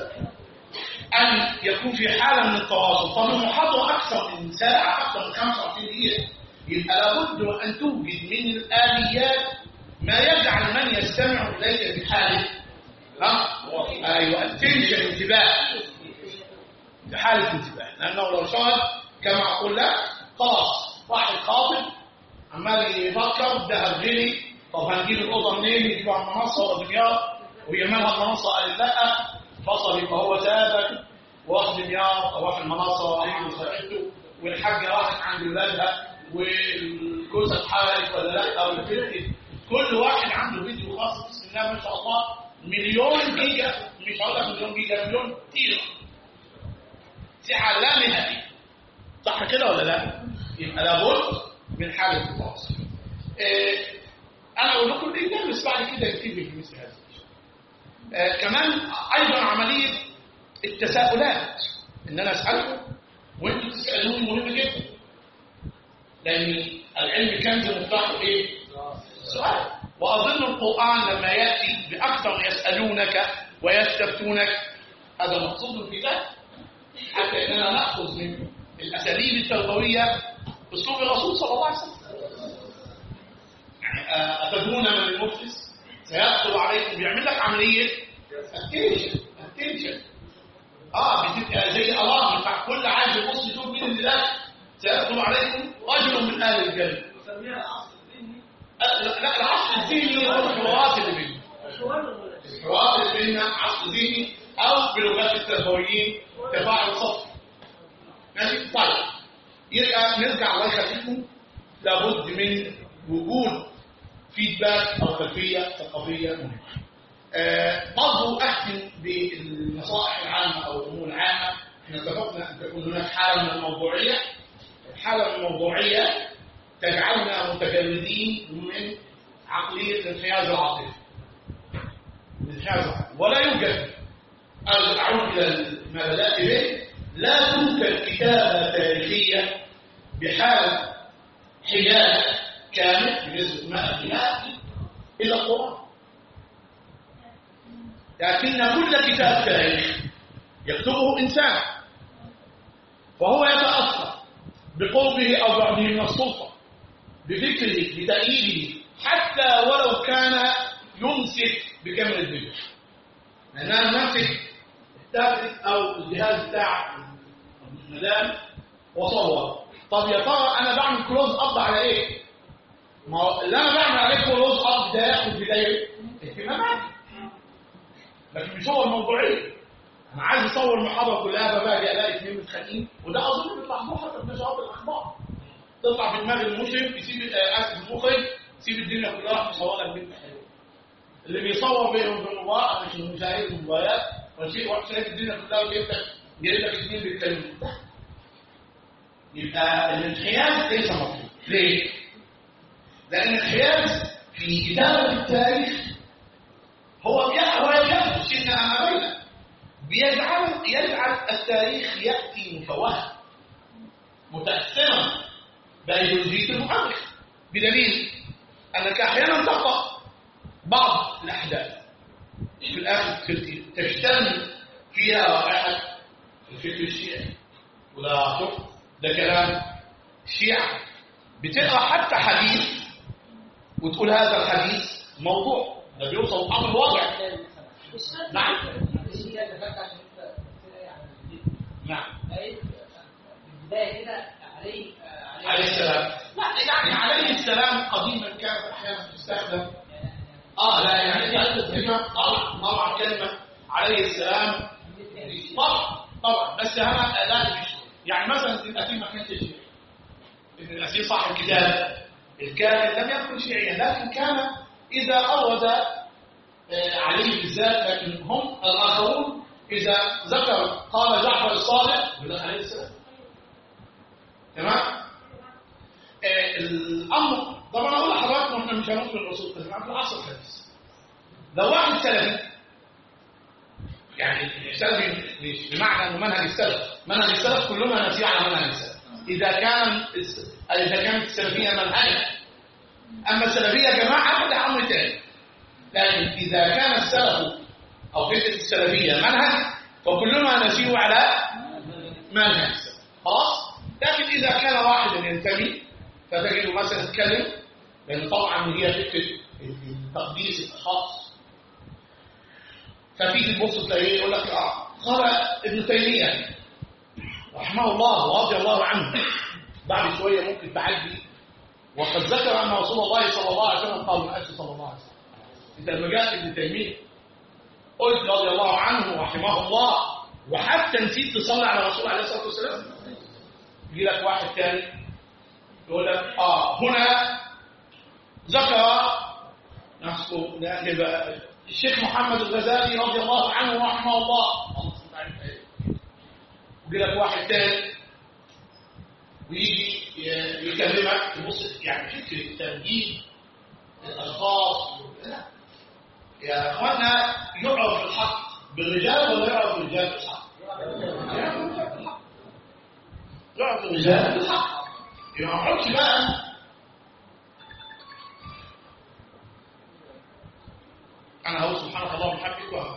أن يكون في حالة من التواصل طب المحاضرة أكثر من ساعة أكثر من 25 دقيقة يبقى لابد أن توجد من الآليات ما يجعل من يستمع إليك في حالة ها؟ أيوة التنشن انتباه في حالة انتباه لأنه لو شاهد كما أقول لك خلاص واحد خاطب عمال يفكر ده غلي طب هنجيب الأوضة منين يجيبها على المنصة ولا دمياط وهي مالها المنصة قال لا فصل يبقى هو سابك واخد دمياط أو واخد المنصة وعيد وصاحبته والحاجة راحت عند ولادها والجوزة اتحرقت ولا لا أو البنت كل واحد عنده فيديو خاص بسم الله ما شاء الله مليون جيجا مش هقول لك مليون جيجا مليون تيرا سعة لا نهائية صح كده ولا لا؟ يبقى لابد من حالة التواصل. إيه أنا أقول لكم إيه بس بعد كده يكتفي في مثل هذا الشيء. آه كمان أيضا عملية التساؤلات إن أنا أسألكم وأنتم تسألوني مهم جدا. لأن العلم كنز مفتاحه إيه؟ سؤال. وأظن القرآن لما يأتي بأكثر يسألونك ويستفتونك هذا مقصود في ذلك. حتى اننا ناخذ من الاساليب التربويه اسلوب الرسول صلى الله عليه وسلم يعني آه، اتدرون من المفلس سيدخل عليكم بيعمل لك عمليه اتنشن اتنشن اه بتبقى زي الارم بتاع كل عايز يبص يشوف مين اللي داخل سيدخل عليكم رجل من اهل الجنه آه، لا لا، العصر الذهني هو الحوارات اللي بيننا الحوار اللي بيننا عصر ذهني او بلغات التربويين تفاعل صفي ماشي طيب يبقى نرجع الله يخليكم لابد من وجود فيدباك او خلفيه ثقافيه مهمه آه، برضه اختم بالنصائح العامه او الامور العامه احنا اتفقنا ان تكون هناك حاله من الموضوعيه الحاله من الموضوعيه تجعلنا متجردين من عقليه الانحياز العاطفي الانحياز العاطفي ولا يوجد أعود إلى ما بدأت به لا توجد كتابة تاريخية بحال حياد كامل بنسبة 100% إلا القرآن لكن كل كتاب تاريخ يكتبه إنسان فهو يتأثر بقربه أو بعده من السلطة بفكره بتأييده حتى ولو كان يمسك بكامل الدنيا لأن أنا ماسك التابلت أو الجهاز بتاع المدام وصور طب يا ترى أنا بعمل كلوز أب على إيه؟ ما هو اللي أنا بعمل عليه كلوز أب ده ياخد بداية اهتماماتي لكن مش هو الموضوعية أنا عايز أصور المحاضرة كلها فباجي ألاقي اثنين متخانقين وده أظن بيطلع له حتى في نشرات الأخبار تطلع في دماغ المشرف يسيب آه، آسف المخرج يسيب الدنيا كلها راح يصور لك بنت حلوة اللي بيصور بينهم في المباراة مش مشاهد المباريات وشيء واحد شايف الدنيا كلها وجايب لك جايب لك اثنين بيتكلموا لا. يبقى الانحياز ليس مطلوب ليه؟ لأن الانحياز في كتابة التاريخ هو هو يجب شئنا أم أبينا بيجعل يجعل التاريخ يأتي مفوها متأثرا بأيديولوجية المؤرخ بدليل أنك أحيانا تقرأ بعض الأحداث في الآخر تشتمل فيها رائحة الفكر الشيعي ولا شوف ده كلام الشيعة بتقرأ حتى حديث وتقول هذا الحديث موضوع ده بيوصل أمر واضح نعم نعم عليه السلام لا يعني عليه السلام قديما كانت احيانا تستخدم اه لا يعني كلمه طبعا طبعا كلمه عليه السلام طبعا طبعا بس انا لا مش يعني مثلا الاسير ما كانش شيعي ان الاسير صاحب الكتاب الكامل لم يكن شيعيا لكن كان اذا اورد آه، عليه بالذات لكن هم الاخرون اذا ذكر قال جعفر الصادق يقول لك عليه السلام تمام آه، الامر طبعا اقول لحضراتكم احنا مش هنقول الرسول صلى الله عليه وسلم في العصر الحديث لو واحد سلفي يعني السلفي مش بمعنى انه منهج السلف منهج السلف كلنا نسير على منهج السلف اذا كان اذا كانت السلفيه منهجا اما السلفيه جماعه فده امر ثاني لكن اذا كان السلف او فكره السلفيه منهج فكلنا نسير على منهج السلف خلاص لكن اذا كان واحد ينتمي فتجد مثلا يتكلم لان طبعا هي فكره التقديس الخاص فتيجي تبص تلاقيه يقول لك اه قال ابن تيميه رحمه الله ورضي الله عنه بعد شويه ممكن تعدي وقد ذكر ان رسول الله صلى الله عليه وسلم قال من اجل صلى الله عليه وسلم انت لما جاء ابن تيميه قلت رضي الله عنه ورحمه الله وحتى نسيت تصلي على الرسول عليه الصلاه والسلام يجي لك واحد ثاني يقول لك اه هنا ذكر نفسه يبقى الشيخ محمد الغزالي رضي الله عنه ورحمه الله يجي لك واحد ثاني ويجي يكلمك تبص يعني فكره تمجيد الاشخاص لا يا اخوانا يعرف الحق بالرجال ولا يعرف الرجال بالحق؟ يعرف الرجال بالحق ما يقعدش بقى انا هو سبحانك اللهم وبحمدك وهو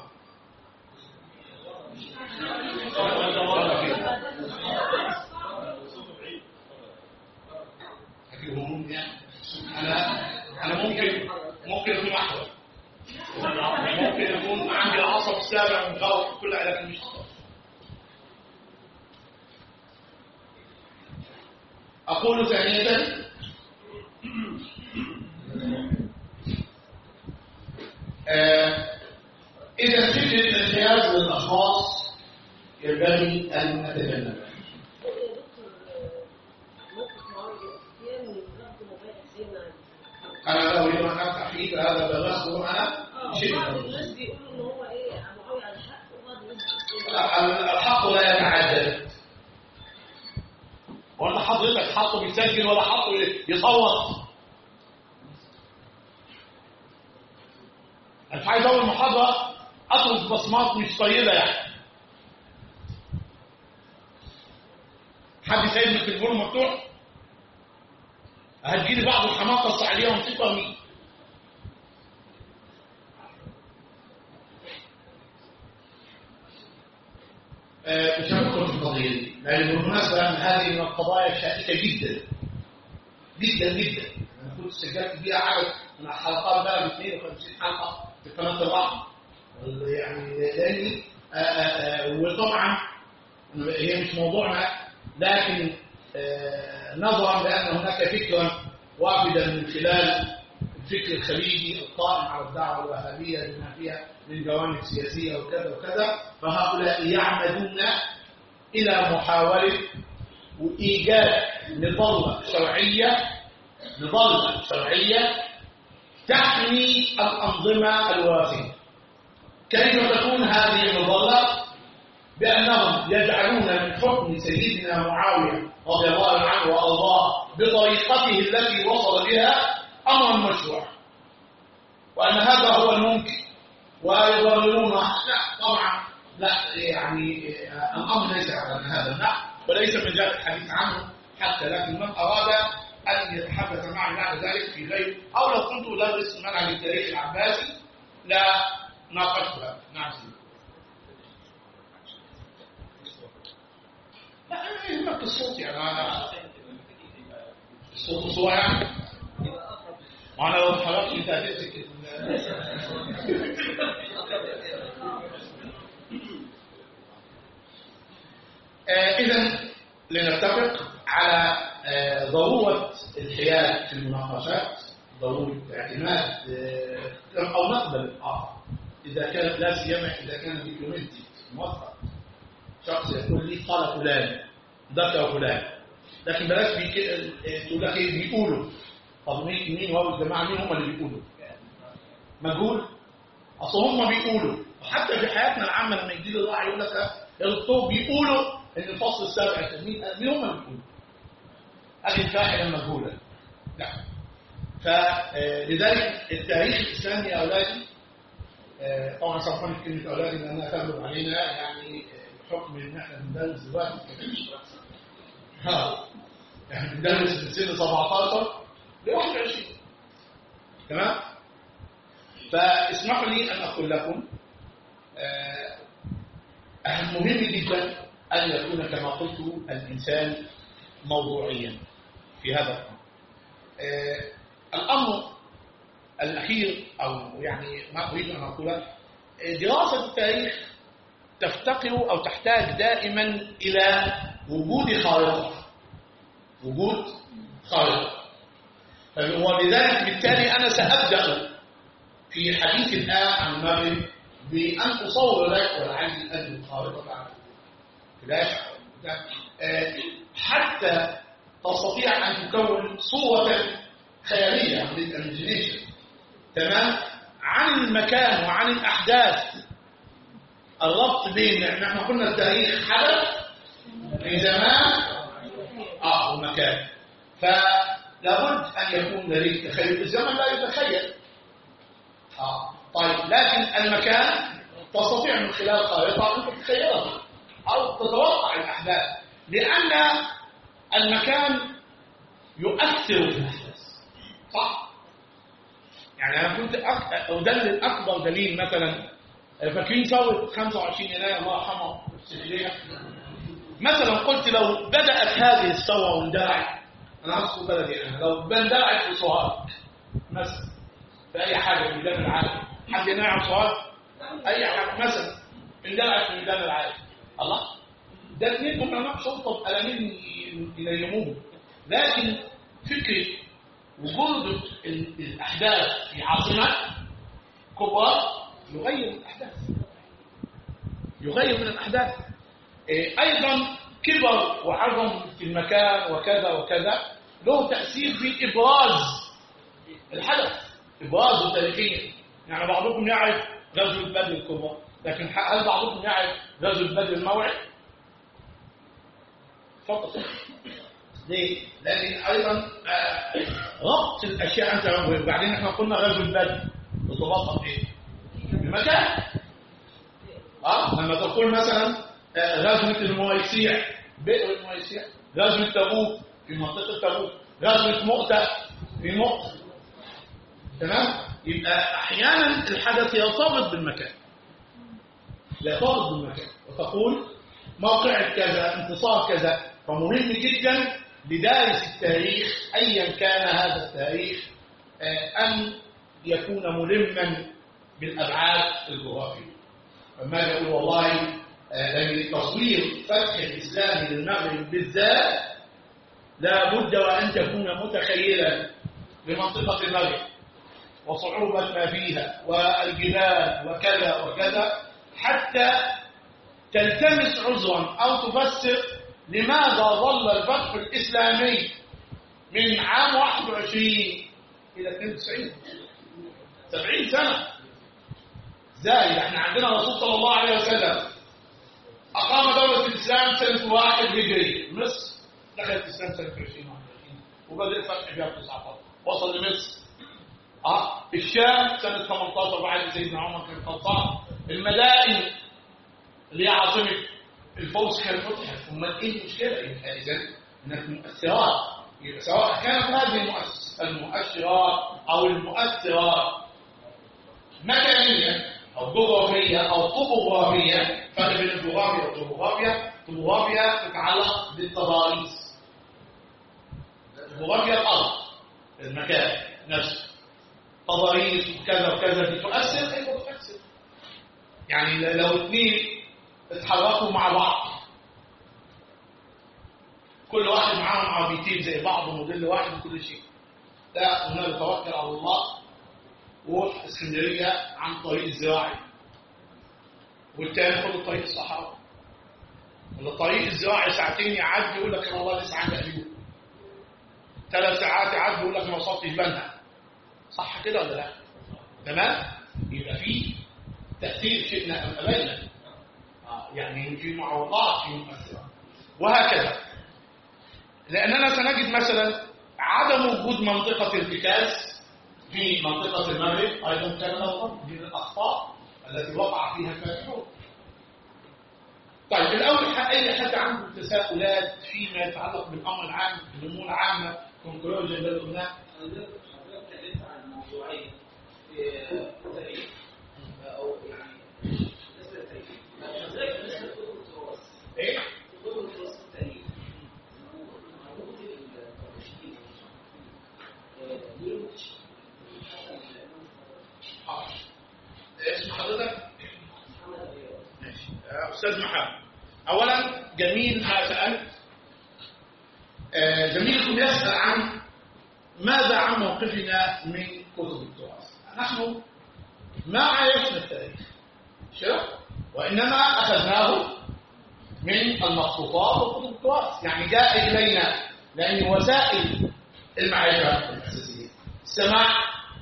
هجيبهم يعني انا انا ممكن ممكن اكون احول ممكن يكون عندي العصب السابع من فوق كل لكن مش خطأ. أقول ثانية آه، إذا فكرة الامتياز للأشخاص ينبغي أن نتجنبها أنا لو يوم أن أفتح فيه فهذا بلغته أنا شيء بعض الناس بيقولوا ان هو ايه معاويه على الحق وبعض الناس بتقول الحق لا يتعدد ولا حضرتك حطه بيسجل ولا حطه يصوت انا مش عايز اول محاضره اترك بصمات مش طيبه يعني حد سايبني في التليفون مفتوح هتجيلي بعض الحماقه الصعيديه ونسيبها مين آه، مش هندخل في القضيه دي لان بالمناسبه ان هذه من القضايا الشائكه جدا جدا جدا انا كنت سجلت بيها عدد من الحلقات بقى ب 52 حلقه في قناه الرحم يعني لاني آه، آه، آه، وطبعا هي مش موضوعنا لكن آه، نظرا لان هناك فكرا وافدا من خلال الفكر الخليجي القائم على الدعوه الوهابيه بما فيها من جوانب سياسيه وكذا وكذا فهؤلاء يعمدون الى محاوله ايجاد نظام شرعيه نظام شرعيه تحمي الانظمه الوافيه كيف تكون هذه المظله بانهم يجعلون من حكم سيدنا معاويه رضي الله عنه وارضاه بطريقته التي وصل بها امرا مشروعا وان هذا هو الممكن ويضللون لا طبعا لا يعني آه، الامر ليس على هذا النحو وليس مجال الحديث عنه حتى لكن من اراد ان يتحدث معي بعد ذلك في غير او لو كنت ادرس منهج التاريخ العباسي لا ناقشتها نعم سيدي. لا أنا يهمك الصوت يعني أنا الصوت صوت يعني وانا لو اتحركت انت هتمسك اذا لنتفق على آه، ضروره الحياد في المناقشات ضروره اعتماد آه، او نقبل الاخر اذا كانت لا سيما اذا كان ديكومنتي موثق شخص يقول لي قال فلان ذكر فلان لكن بلاش بيك... تقول لك ايه بيقولوا طب مين مين هو الجماعه مين هم اللي بيقولوا مجهول اصل هم بيقولوا وحتى في حياتنا العامه لما يجي لي الوعي يقول لك يا دكتور بيقولوا ان الفصل السابع مين مين هم اللي بيقولوا هذه الفاعلة مجهولة نعم فلذلك التاريخ الإسلامي يا أولادي آه، طبعا سامحوني في كلمة أولادي لأنها تغلب علينا يعني آه، بحكم إن إحنا بندرس دلوقتي ها يعني بندرس من سن 17 ل 21 تمام فاسمحوا لي أن أقول لكم آه، أهم مهم جدا أن يكون كما قلت الإنسان موضوعيا في هذا الأمر آه، الأمر الأخير أو يعني ما أريد أن أقوله آه، دراسة التاريخ تفتقر أو تحتاج دائما إلى وجود خارطة وجود خارطة ولذلك بالتالي أنا سأبدأ في حديث الآن عن المغرب بأن أصور لك ولعلي أن الخارطة بعد فلاش آه، حتى تستطيع أن تكون صورة خيالية عن الإمجينيشن تمام عن المكان وعن الأحداث الربط بين نحن قلنا التاريخ حدث في زمان اه ومكان فلابد ان يكون لديك تخيل الزمن لا يتخيل اه طيب لكن المكان تستطيع من خلال خارطه ان تتخيلها او تتوقع الاحداث لان المكان يؤثر في الاحداث صح يعني انا كنت أك- ادلل اكبر دليل مثلا فاكرين ثوره 25 يناير الله يرحمه السجليه مثلا قلت لو بدات هذه الثوره واندلعت انا اذكر بلدي انا لو اندلعت في سوهاج مثلا في اي حاجه في ميدان العالم حد ينعم سوهاج اي حاجه مثلا اندلعت في ميدان العالم الله ده اثنين هم معاهم شرطه بقلمين ينيموهم لكن فكره وجود ال- الاحداث في عاصمه كبرى يغير من الاحداث يغير من الاحداث إيه، ايضا كبر وعظم في المكان وكذا وكذا له تاثير في ابراز الحدث ابرازه تاريخيا يعني بعضكم يعرف غزوه بدر الكبرى لكن هل بعضكم يعرف غزوه بدر الموعد فقط ليه؟ لأن أيضا آه، ربط الأشياء أنت وبعدين احنا قلنا غزو البدر ارتباطها بإيه؟ بمكان اه لما تقول مثلا آه، غزوة المويسيع بئر المويسيع غزوة تبوك في منطقة تبوك غزوة مؤتة في مؤتة تمام؟ يبقى أحيانا الحدث يرتبط بالمكان يرتبط بالمكان وتقول موقع كذا انتصار كذا فمهم جدا لدارس التاريخ ايا كان هذا التاريخ آه، ان يكون ملما بالابعاد الجغرافيه فما يقول والله آه، لأن تصوير فتح الاسلام للمغرب بالذات لا بد وان تكون متخيلا لمنطقه المغرب وصعوبه ما فيها والجبال وكذا وكذا حتى تلتمس عذرا أو تفسر لماذا ظل الفتح الإسلامي من عام 21 إلى 92 70 سنة ازاي احنا عندنا الرسول صلى الله عليه وسلم أقام دولة الإسلام سنة واحد هجري مصر دخلت الإسلام سنة 20 21 وبدأ الفتح فيها في 19 وصل لمصر اه الشام سنة 18 بعد سيدنا عمر كان خلصان المدائن اللي هي عاصمة الفوز كان فتحت امال ايه المشكلة يبقى اذا انك مؤثرات يبقى سواء كانت هذه المؤس- المؤشرات او المؤثرات مكانية او جغرافية او طبوغرافية فرق بين الجغرافيا والطبوغرافيا الطبوغرافيا تتعلق بالتضاريس جغرافيا الارض المكان نفسه تضاريس وكذا وكذا دي تؤثر ايوه تؤثر يعني ل- لو اثنين اتحركوا مع بعض كل واحد معاهم عربيتين زي بعض وموديل واحد وكل شيء لا قلنا له توكل على الله وروح اسكندريه عن طريق الزراعي والتاني خد الطريق الصحراوي ولا الطريق الزراعي ساعتين يعدي يقول لك انا والله لسه عندي ايوب ثلاث ساعات يعدي يقول لك ما وصلتش بنها صح كده ولا لا؟ تمام؟ يبقى في تأثير شئنا أم أبينا آه، يعني في معوضات في مؤثرات وهكذا لأننا سنجد مثلا عدم وجود منطقة ارتكاز في منطقة المغرب أيضا كان له ضرب من الأخطاء التي وقع فيها الفاتحون طيب الأول ح- أي حد عنده تساؤلات فيما يتعلق بالأمر العام الأمور العامة كونكلوجن اللي قلناه حضرتك اتكلمت عن موضوعين في التاريخ او يعني بالنسبه للتاريخ حضرتك بالنسبه لكتب التراث إيه؟ كتب التراث في التاريخ موجود الترشيد ليه مكتشف حسن حاضر. اسم حضرتك؟ محمد غيار ماشي آه، أستاذ محمد أولا جميل ما سألت آه، زميلكم يسأل عن ماذا عن موقفنا من كتب التراث نحن ما عايشنا التاريخ مش كده؟ وإنما أخذناه من المخطوطات وكتب التراث يعني جاء إلينا لأن وسائل المعرفة الأساسية السماع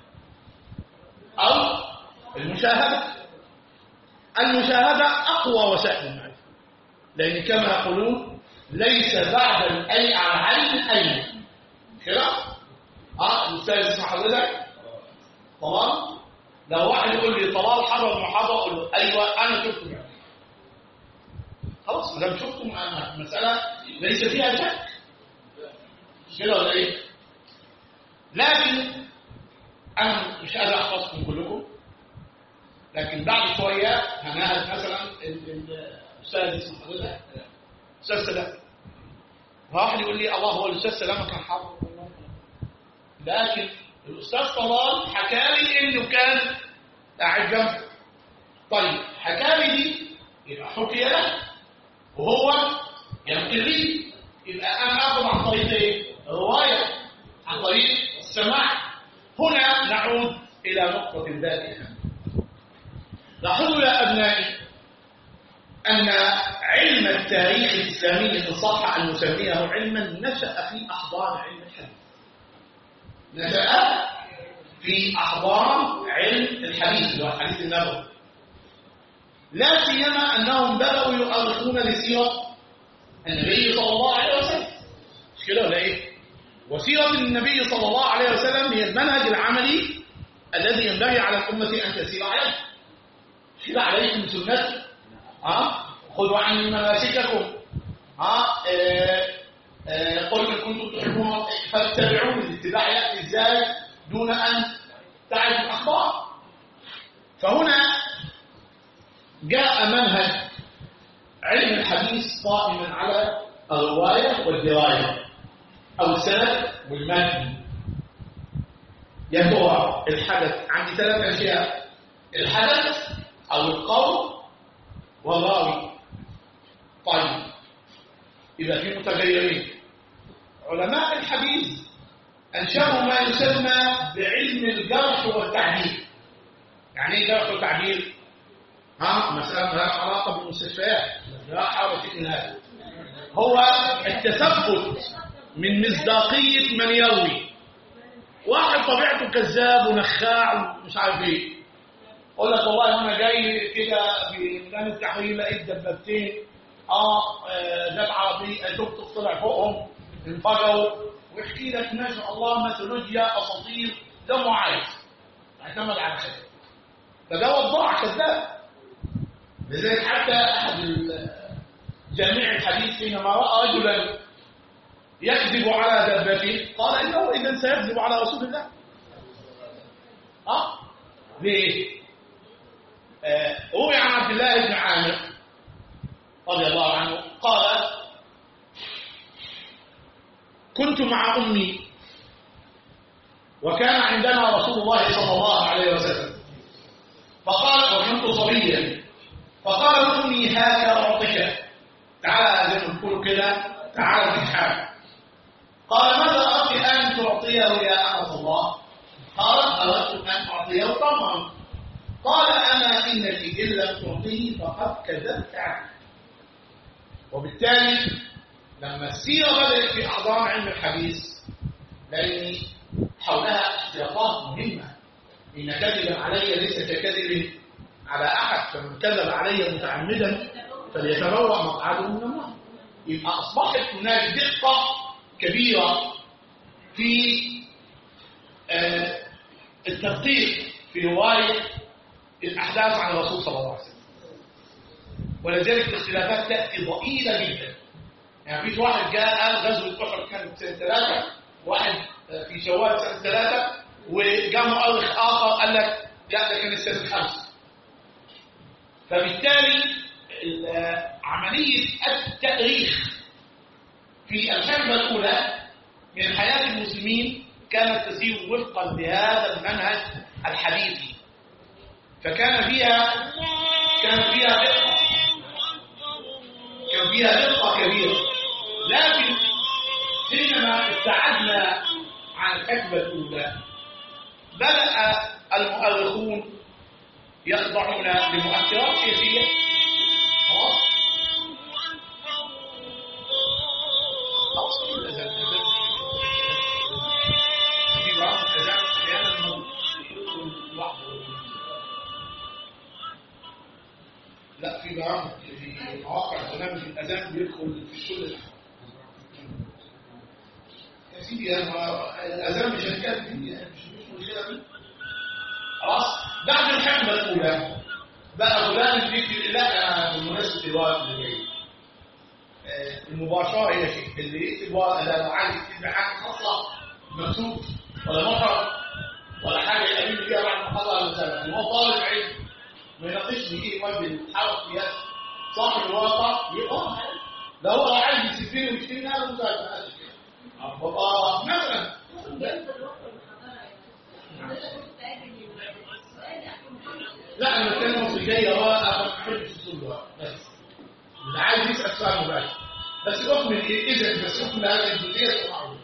أو المشاهدة المشاهدة أقوى وسائل المعرفة لأن كما يقولون ليس بعد الأي على العين أين كده؟ اه الأستاذ اسمه حضرتك طلال لو واحد يقول لي طلال حضر محاضرة أقول له أيوه أنا شفته يعني خلاص ما دام شفته م- مسألة ليس فيها شك كده ولا إيه؟ لكن أنا مش قادر أحفظكم كلكم لكن بعد شوية هناهد مثلا ال- ال- الأستاذ اسمه حضرتك أستاذ سلام واحد يقول لي الله هو الأستاذ سلام كان حاضر لكن الأستاذ طلال حكى لي إنه كان قاعد جنبه طيب حكى لي دي يبقى حكي له وهو ينقل لي يبقى أنا آخذ عن طريق إيه؟ الرواية عن طريق السماع هنا نعود إلى نقطة ذات أهم لاحظوا يا أبنائي أن علم التاريخ الإسلامي إن صح أن نسميه علما نشأ في أحضان علم الحديث نشأ في أحضان علم الحديث اللي هو الحديث النبوي لا سيما أنهم بدأوا يؤرخون لسيرة النبي صلى الله عليه وسلم مش كده ولا إيه؟ وسيرة النبي صلى الله عليه وسلم هي المنهج العملي الذي ينبغي على الأمة أن تسير عليه شيل عليكم سنتي ها خذوا عني مناسككم ها آه، آه، قل ان كنتم تحبون فاتبعوني الاتباع ياتي ازاي دون ان تعرف الاخبار فهنا جاء منهج علم الحديث قائما على الروايه والدرايه او السند والمتن يا ترى الحدث عندي ثلاث اشياء الحدث او القول والراوي طيب يبقى في متغيرين علماء الحديث انشأوا ما يسمى بعلم الجرح والتعديل يعني ايه جرح وتعديل ها مسألة لها علاقة بالمستشفيات جراحة وشيء هذا هو التثبت من مصداقية من يروي واحد طبيعته كذاب ونخاع ومش عارف ايه اقول لك والله انا جاي كده في ميدان التحرير لقيت دبابتين اه آه، جت عربيه توك توك طلع فوقهم انفجروا ويحكي لك ما شاء الله ميثولوجيا اساطير ده معايز اعتمد على خير فده وضاع كذاب لذلك حتى احد ال- جامع الحديث حينما راى رجلا يكذب على دبته قال انه اذا سيكذب على رسول الله اه ليه آه، روي عن عبد الله بن عامر رضي الله عنه قال كنت مع امي وكان عندنا رسول الله صلى الله عليه وسلم فقال وكنت صبيا فقال امي هذا اعطيك تعال زي ما نقول كده تعال في حال قال ماذا اردت ان تعطيه يا امه الله قالت اردت ان اعطيه طمعا قال أما إنك إن لم تعطيه فقد كذبت عنه وبالتالي لما السيرة بدأت في أعظام علم الحديث لأن حولها احتياطات مهمة إن كذبا علي ليس ككذب على أحد فمن كذب علي متعمدا فليتبوأ مقعده من النار يبقى أصبحت هناك دقة كبيرة في آه، التدقيق في رواية الأحداث عن الرسول صلى الله عليه وسلم ولذلك الاختلافات تأتي ضئيلة جدا يعني في واحد جاء قال غزوة أحد كانت سنة ثلاثة واحد آه، في شوال سنة ثلاثة وجاء مؤرخ آخر قال لك لا ده كان السنة خمسة فبالتالي ال- عملية التأريخ في الحقبة الأولى من حياة المسلمين كانت تسير وفقا لهذا المنهج الحديثي فكان فيها كان فيها دقة كان فيها دقة كبيرة لكن حينما ابتعدنا عن الحقبة الأولى بدأ المؤرخون يخضعون لمؤثرات سياسية خلاص خلاص كل الأذان الأذان في بعض الأذان أحيانا يدخل لوحده لا في برامج في مواقع برنامج الأذان بيدخل في كل الأحوال يا سيدي أنا الأذان مش هتكلم فيه يعني مش مش مشكلة فيه خلاص بعد الحقبة الأولى بقى فلان اللي بيكتب لا بمناسبة الوقت اللي جاي آه، المباشرة هي شيء اللي يكتب ورقة ده لو عايز يكتب حاجة خاصة مكتوب ولا محرم ولا حاجة يقابل فيها بعد ما خلص المسألة اللي هو طالب علم ما يناقشش ايه ما بالحرف يد صاحب الواقع يبقى لو هو عايز يسيبني ويشتري انا مساعد بابا مثلا بالنسبة لوقت المحاضرة يعني حضرتك كنت تأجل السؤال يحكم لا انا بتكلم في الجايه هو انا ما بحبش السؤال ده بس اللي عايز يسال سؤال مباشر بس حكم الايه اذا بس حكم هذه الجزئيه معروف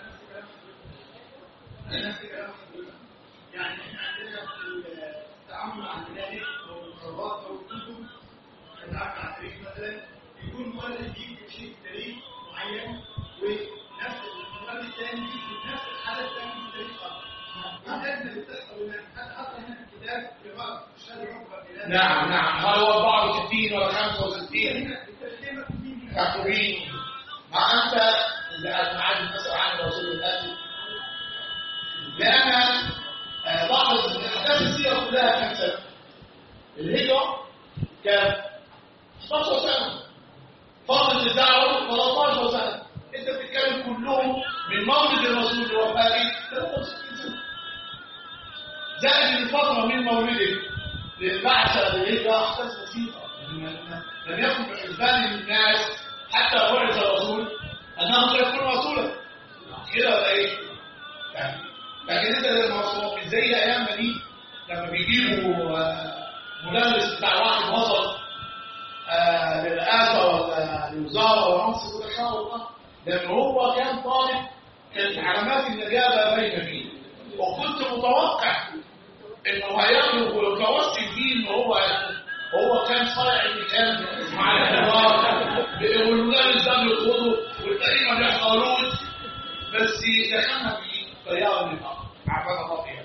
يعني احنا عندنا في التعامل مع المناهج والمقررات او الكتب التعامل مع التاريخ مثلا يكون مؤلف يكتب شيء في تاريخ معين ونفس المؤلف الثاني يكتب نفس الحدث الثاني في تاريخ اخر. الأزمة اللي بتحصل هناك حتى حتى هنا في الكتاب في بعض مش هذه الحكمة في الآن. نعم نعم هل هو 64 ولا 65 هنا الترجمة في كاتبين مع انت اللي معاذ مثلا عن رسول الله لان آه، لاحظ ان احداث السيره كلها كم سنه الهجره كان 16 سنه فتره الدعوه 13 سنه انت بتتكلم كلهم من مولد الرسول لوفاته 63 سنه زائد الفتره من مولده للبعثه للهجره احداث بسيطه لم يكن في حسبان الناس حتى بعث الرسول انه سيكون رسولا كده ولا ايه؟ يعني لكن انت لما مش زي ايامنا دي لما بيجيبوا آه، مدرس بتاع واحد وصل آه، للرئاسه ولا للوزاره ولا منصب ولا شاء الله لان هو كان طالب كانت علامات النجابه باينه فيه وكنت متوقع انه هيخلق ويتوسل فيه ان هو هو كان صايع المكان مع الكبار والمدرس ده بيرفضه والتقريبا ما بيحصلوش بس دخلنا في طياره من الارض عافانا الله فيها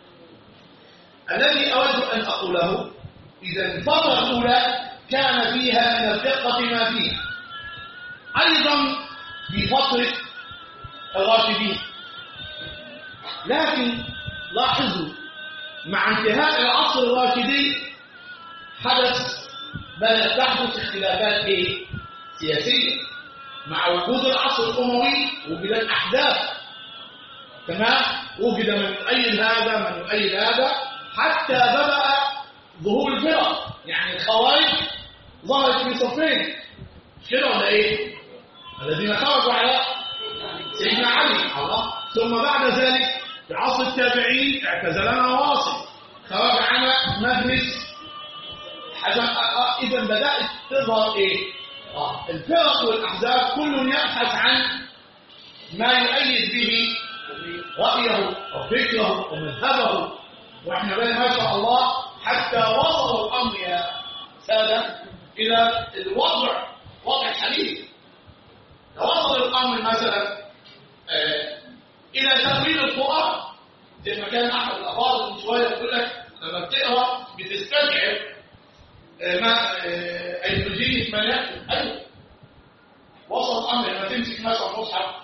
الذي اود ان اقوله اذا الفتره الاولى كان فيها من الدقه ما فيها ايضا في فتره الراشدين لكن لاحظوا مع انتهاء العصر الراشدي حدث بدأت تحدث اختلافات ايه؟ سياسية مع وجود العصر الأموي وجدت أحداث تمام وجد من يؤيد هذا من يؤيد هذا حتى بدأ ظهور الفرق يعني الخوارج ظهرت في صفين مش كده ولا ايه؟ الذين خرجوا على سيدنا علي الله ثم بعد ذلك في عصر التابعين اعتزلنا واصل خرج على مجلس حسن اذا بدات تظهر ايه آه. الفرق والاحزاب كل يبحث عن ما يؤيد به رايه وفكره ومذهبه واحنا بين ما شاء الله حتى وصل الامر يا ساده الى الوضع وضع حديث لو وصل الامر مثلا آه الى تأويل القران زي ما كان احد الافاضل من شويه يقول لك لما بتقرا بتستشعر آه، ما آه، ايديولوجيه ما يكتب ايوه وصل الامر لما تمسك مثلا مصحف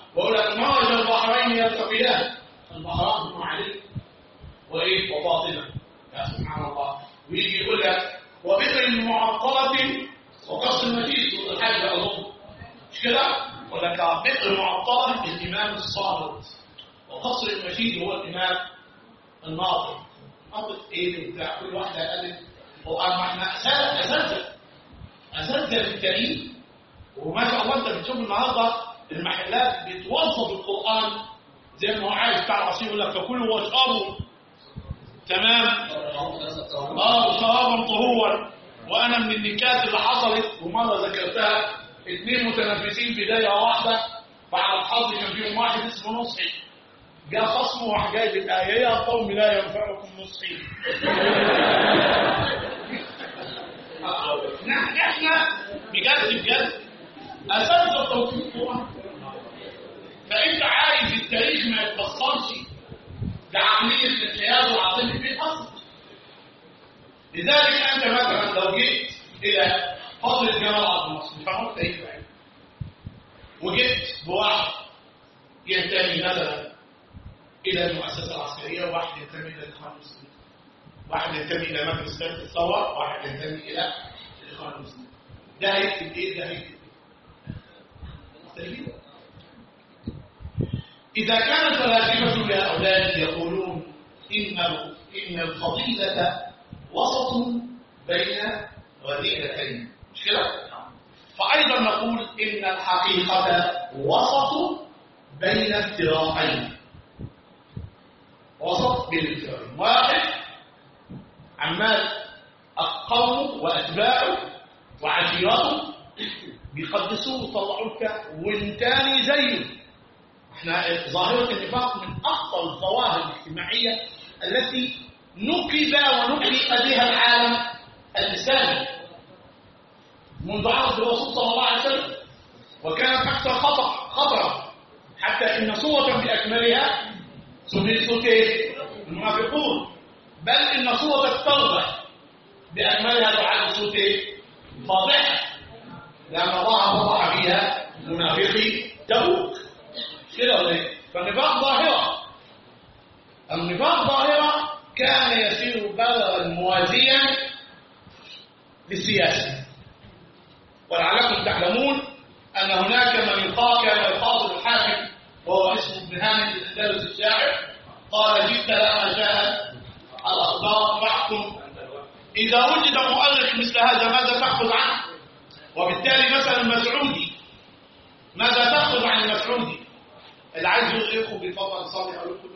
بقول لك مرج البحرين يلتقيان البحران بن علي وايه وفاطمه يا سبحان الله ويجي يقول لك وبئر معطله وقصر المجيد سوره الحج اظن مش كده ولا كان بئر معطله الامام الصامت وقصر المجيد هو الامام الناطق ناطق ايه بتاع كل واحده قالت هو ما احنا اساتذه اساتذه للتاريخ وما شاء الله انت بتشوف النهارده المحلات بتوظف القران زي ما هو عايز بتاع العصير يقول لك فكلوا واشربوا تمام اه وشرابا طهورا وانا من النكات اللي حصلت ومره ذكرتها اثنين متنافسين في دايره واحده بعد الحظ كان فيهم واحد اسمه نصحي جاء خصمه وراح جايب الايه يا قوم لا ينفعكم نصحي نحن احنا بجد بجد اساتذه توفيق القران فانت عايز التاريخ ما يتبصرش بعقليه الانقياد والعاطفه في الاصل لذلك انت مثلا لو جيت الى فضل جمال عبد الناصر مش هنقول تاريخ بعيد وجيت بواحد ينتمي مثلا الى المؤسسه العسكريه وواحد ينتمي الى الاخوان المسلمين واحد ينتمي الى مجلس قياده الثوره وواحد ينتمي الى الاخوان المسلمين ده هيكتب ايه ده هيكتب ايه إذا كان الفلاسفة يا أولاد يقولون إن إن الفضيلة وسط بين غديرتين مش كده؟ فأيضا نقول إن الحقيقة وسط بين افتراقين وسط بين افتراقين واحد عمال القوم وأتباعه وعشيرته بيقدسوه ويطلعوه لك والتاني زيه احنا ظاهرة النفاق من أخطر الظواهر الاجتماعية التي نكب ونكب بها العالم الإسلامي منذ عهد الرسول صلى الله عليه وسلم وكانت أكثر خطر خطرا حتى إن صورة بأكملها سميت صوت ايه؟ المنافقون بل إن صورة التوبة بأكملها تعد صوت ايه؟ فاضحة لأن الله فضح بها منافقي تبوك كده ولا ايه؟ فالنفاق ظاهرة النفاق ظاهرة كان يسير بلغا موازيا للسياسة ولعلكم تعلمون أن هناك من يقال كان يخاطب الحاكم وهو اسمه ابن هاني الأندلس الشاعر قال جئت لما جاءت الأخبار فاحكم إذا وجد مؤرخ مثل هذا ماذا تأخذ عنه؟ وبالتالي مثلا المسعودي ماذا تأخذ عن المسعودي؟ اللي عايز يخرج بيفضل يصلي او يخرج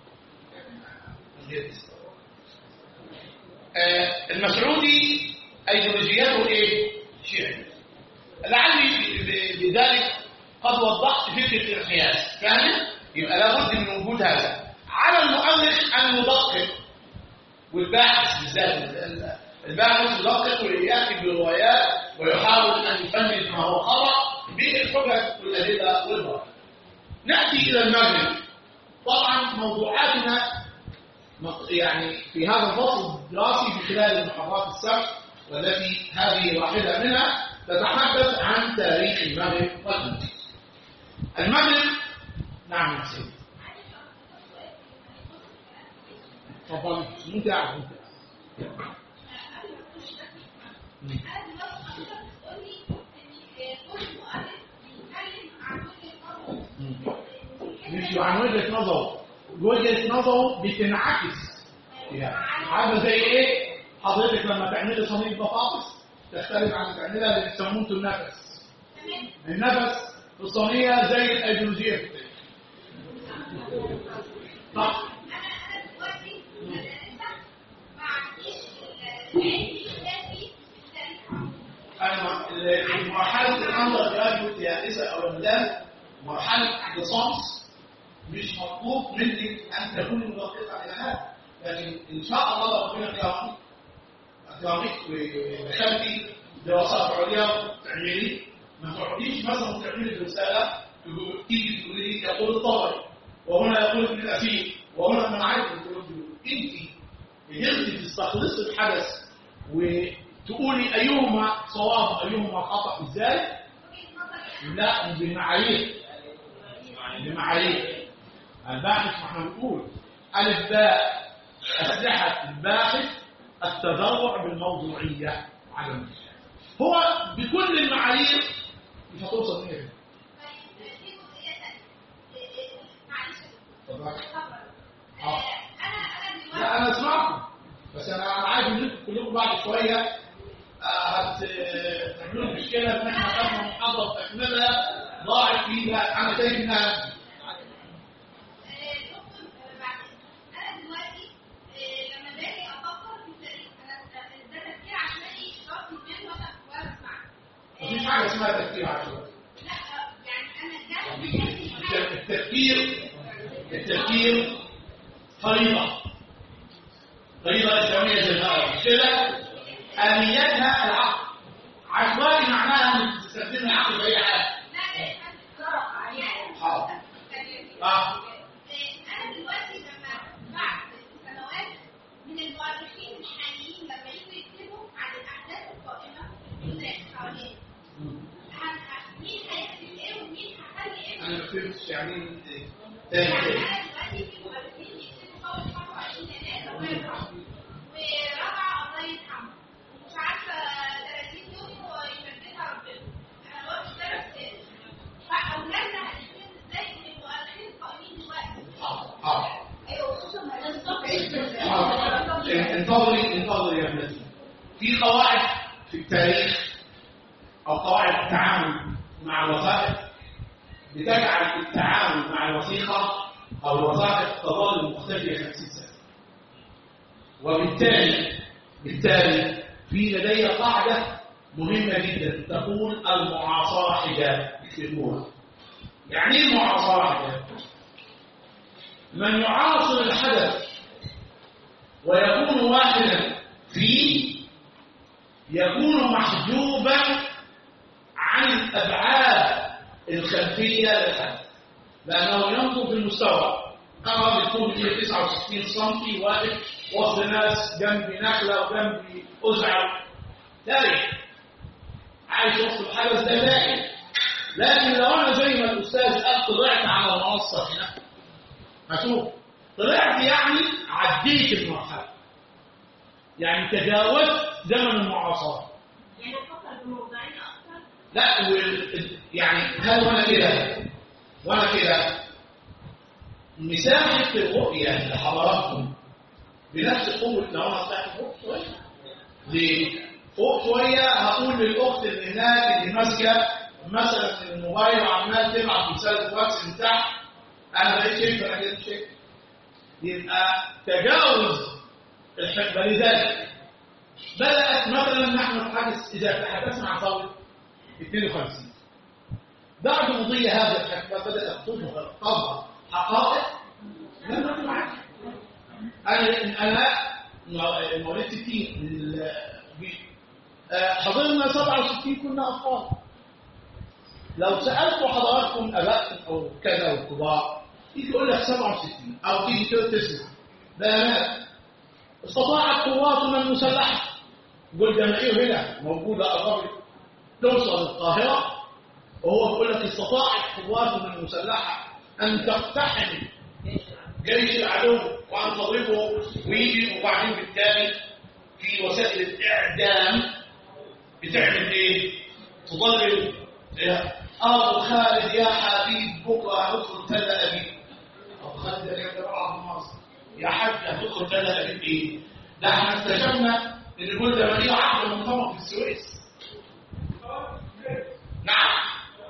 آه المسعودي ايديولوجيته ايه؟ شيعي لعلي بذلك قد وضحت فكره الانحياز فاهم؟ يبقى لابد من وجود هذا على المؤرخ ان يدقق والباحث بالذات الباحث يدقق وياتي بروايات ويحاول ان يفند ما هو خطا بالحجج والادله والبراهين نأتي إلى المغرب طبعا موضوعاتنا يعني في هذا الفصل الدراسي في خلال المحاضرات السبع والتي هذه واحدة منها تتحدث عن تاريخ المغرب والمغرب المغرب نعم يا سيدي تفضل ممتع ممتع مش عن وجهة نظره وجهة نظره بتنعكس يعني عارفه زي ايه حضرتك لما تعملي صينيه بطاطس تختلف عن تعملها اللي بيسموه النفس النفس في الصينيه زي الايديولوجيه في التاريخ صح أنا مرحلة الأندر جراجويت يا نساء أو رمضان مرحلة ليسانس مش مطلوب منك أن تكون مدققة إلى هذا لكن إن شاء الله ربنا كرمك أكرمك ودخلتي دراسات عليا تعملي ما تقعديش مثلا تعملي رسالة تيجي تقولي لي يقول الطبري وهنا يقول ابن الأثير وهنا من عارف أنت قدرتي تستخلصي الحدث وتقولي أيهما صواب أيهما خطأ إزاي؟ لا بالمعايير بمعايير الباحث ما احنا بنقول ألف باء أسلحة الباحث التذرع بالموضوعية على المجال هو بكل المعايير مش هتوصل ليه آه. لا انا اسمعكم بس انا انا عارف ان انتم كلكم بعد شويه آه، هت تعملوا مشكله ان احنا خدنا محاضره تكملها ضاعت فيها انا شايف انها مفيش حاجه اسمها تفكير عشوائي التفكير التفكير فريضة فريضة إسلامية جماعة مش كده آليتها العقل عشوائي معناها انك تستخدم العقل في أي حاجة حاضر آه. انا دلوقتي لما بعد سنوات من المؤرخين الحاليين لما يجوا يكتبوا عن الاحداث القائمه في حوالينا هن- مين هيكتب ايه ومين هيخلي ايه أنا ما فهمتش يعني إيه. يعني تاني تاني انا دلوقتي في مؤرخين يكتبوا اول 25 يناير الله يرحمه ورابعه الله يرحمه ومش عارفه 30 يوم ويمجدها ربنا انا قلت ثلاث سنين فاولادنا هنكتب ازاي من المؤرخين القائمين دلوقتي حاضر حاضر ايوه خصوصا ما ده حاضر. انتظري انتظري يا ابنتي في قواعد في التاريخ او قواعد التعامل مع الوثائق بتجعل التعامل مع الوثيقه او الوثائق تظل مختفيه 50 سنه وبالتالي بالتالي في لدي قاعده مهمه جدا تقول المعاصره حجاب يكتبوها يعني ايه المعاصره حجاب من يعاصر الحدث ويكون واحدا فيه يكون محجوبا عن الابعاد الخلفيه للحدث لانه ينظر في المستوى انا بتكون هي 69 سم واقف وسط ناس جنبي نخله وجنبي ازعر تاريخ عايش وسط الحدث ده دائم لكن لو انا زي ما الاستاذ قال طلعت على المنصه هنا هشوف طلعت يعني عديت المرحله يعني تجاوزت زمن المعاصره يعني افكر بموضوعيه اكتر لا وال- يعني هل وانا كده وانا كده مساحه الرؤيه لحضراتكم بنفس قوه لو انا طلعت فوق شويه ليه؟ فوق شويه هقول للاخت اللي هناك اللي ماسكه مثلا الموبايل وعمال تبعت رساله واتس من تحت انا بقيت شايف انا كده شايف يبقى تجاوز الحقبه لذلك بدات مثلا نحن نتحدث اذا تحدثنا عن ثوره 52 بعد مضي هذا الحقبه بدات تظهر تظهر حقائق لم نكن عنها انا انا مواليد 60 ال- بي- آه، حضرنا 67 كنا اطفال لو سالت حضراتكم ابائكم او كذا والكبار يجي يقول لك 67 او تيجي تقول تسمع بيانات استطاعت قواتنا المسلحه يقول جماهير هنا موجوده قربت توصل القاهره وهو بيقول لك استطاعت قواتنا المسلحه ان تقتحم جيش العدو وان تضربه ويجي وبعدين بالتالي في وسائل الاعدام بتعمل ايه؟ تضرب يا ابو خالد يا حبيب بكره هندخل تل ابيب ابو خالد ده كان بعض مصر يا حاج هندخل تل ابيب ايه؟ ده احنا اكتشفنا ان كل ده مليء عقد منظمه في السويس نعم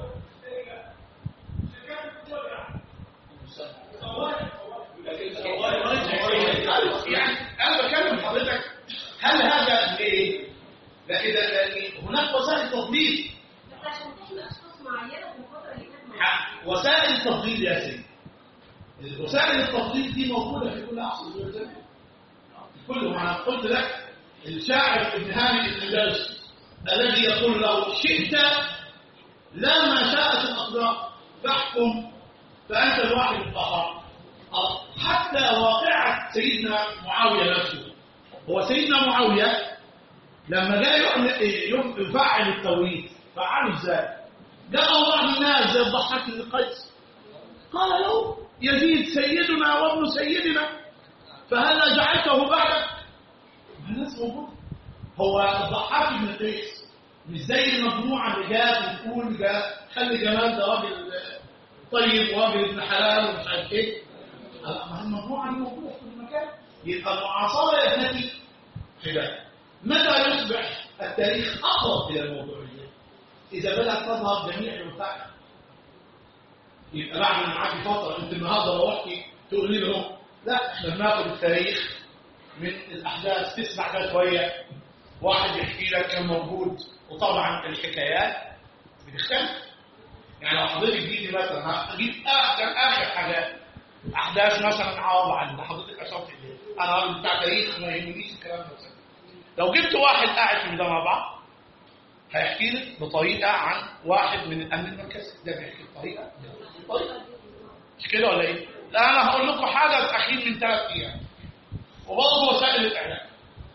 يعني انا بكلم حضرتك هل هذا ليه؟ لا اذا لأن هناك وسائل تضليل بس عشان تحمي اشخاص معينه في الفتره اللي كانت معانا ح- وسائل التضليل يا سيدي وسائل التضليل دي موجوده في كل عصر والزمن في كل ما انا قلت لك الشاعر ابن هاني الاندلسي الذي يقول لو شئت لا ما شاءت الاقدار فاحكم فانت الواحد القهار أه، حتى واقعه سيدنا معاويه نفسه هو سيدنا معاويه لما جاء يعمل- يم- يفعل التوريث فعله ازاي؟ جاء بعض الناس زي الضحاك بن قيس قال له يزيد سيدنا وابن سيدنا فهلا جعلته بعدك الناس موجود هو الضحاك بن قيس مش زي المجموعه اللي جات وتقول ده خلي جمال ده راجل طيب وراجل ابن حلال ومش عارف ايه ما المجموعه دي موجوده في كل مكان يبقى المعاصره يا ابنتي خلاف متى يصبح التاريخ اقرب الى الموضوعيه اذا بدات تظهر جميع الوثائق يبقى بعد ما معاكي فتره انت النهارده روحتي تقولي لهم لا احنا بناخد التاريخ من الاحداث تسمع كده شويه واحد يحكي لك كان موجود وطبعا الحكايات بتختلف يعني لو حضرتك جيتي مثلا هجيب اخر اخر حاجات احداث مثلا عوض عن اللي حضرتك اشرت اليه انا راجل بتاع تاريخ ما يهمنيش الكلام ده مثلا لو جبت واحد قاعد في ده مع بعض هيحكي لك بطريقه عن واحد من الامن المركزي ده بيحكي بطريقه ده بيحكي بطريقه مش كده ولا ايه؟ لا انا هقول لكم حاجه اخير من ثلاث ايام وبرضه وسائل الاعلام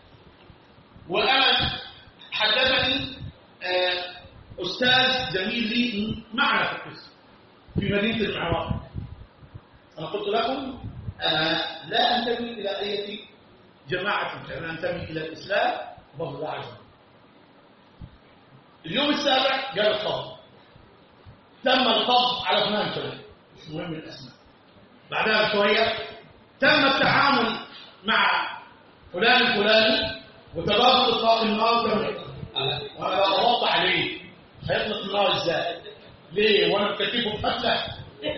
وانا حدثني آه، استاذ زميل لي معنا في القسم في مدينه المعراج انا قلت لكم انا لا انتمي الى اي جماعه انا انتمي الى الاسلام وفضل الله عز وجل اليوم السابع جاء القبض تم القبض على فلان فلان مش مهم الاسماء بعدها بشويه تم التعامل مع فلان الفلاني وتبادل اطلاق النار تم وانا لو غلطت عليه هيطلق النار ازاي؟ ليه؟ وانا مكتفه بفتله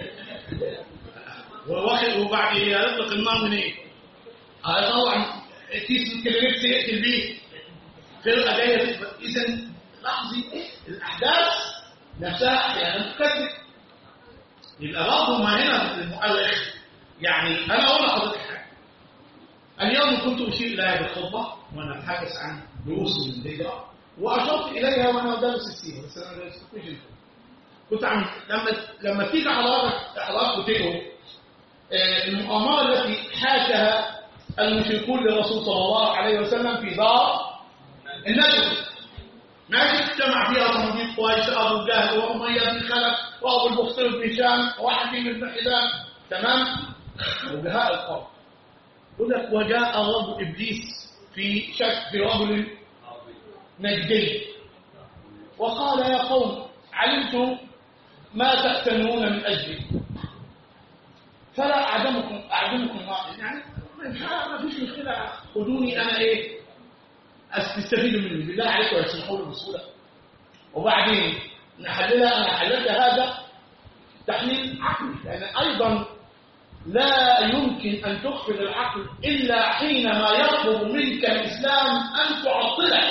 وواخد وبعد يطلق النار من ايه؟ هيطلع كيس من الكلمات يقتل بيه فرقه جايه اذا لاحظي الاحداث نفسها احيانا تكذب يبقى برضه ما هنا المؤرخ يعني انا اقول لحضرتك حاجه اليوم كنت اشير اليها بالخطبه وانا اتحدث عن دروس الهجره واشرت اليها وانا ادرس السيره بس انا ما درستوش انتم كنت عم لما لما تيجي حضرتك حضرتك وتقروا آه، المؤامره التي حاشها المشركون للرسول صلى الله عليه وسلم في دار النجم ماشي اجتمع فيها صناديق قريش ابو جهل واميه بن خلف وابو البختير بن هشام وحكيم بن حزام تمام وجهاء القوم يقول لك وجاء رب ابليس في شك في رجل نجدي وقال يا قوم علمت ما تأتنون من أجلي فلا أعدمكم أعدمكم يعني ما فيش مشكلة خذوني أنا إيه استفيدوا مني بالله عليكم يسمحوا له بسهولة وبعدين نحللها أنا حللت هذا تحليل عقلي لأن أيضا لا يمكن أن تخفض العقل إلا حينما يطلب منك الإسلام أن تعطله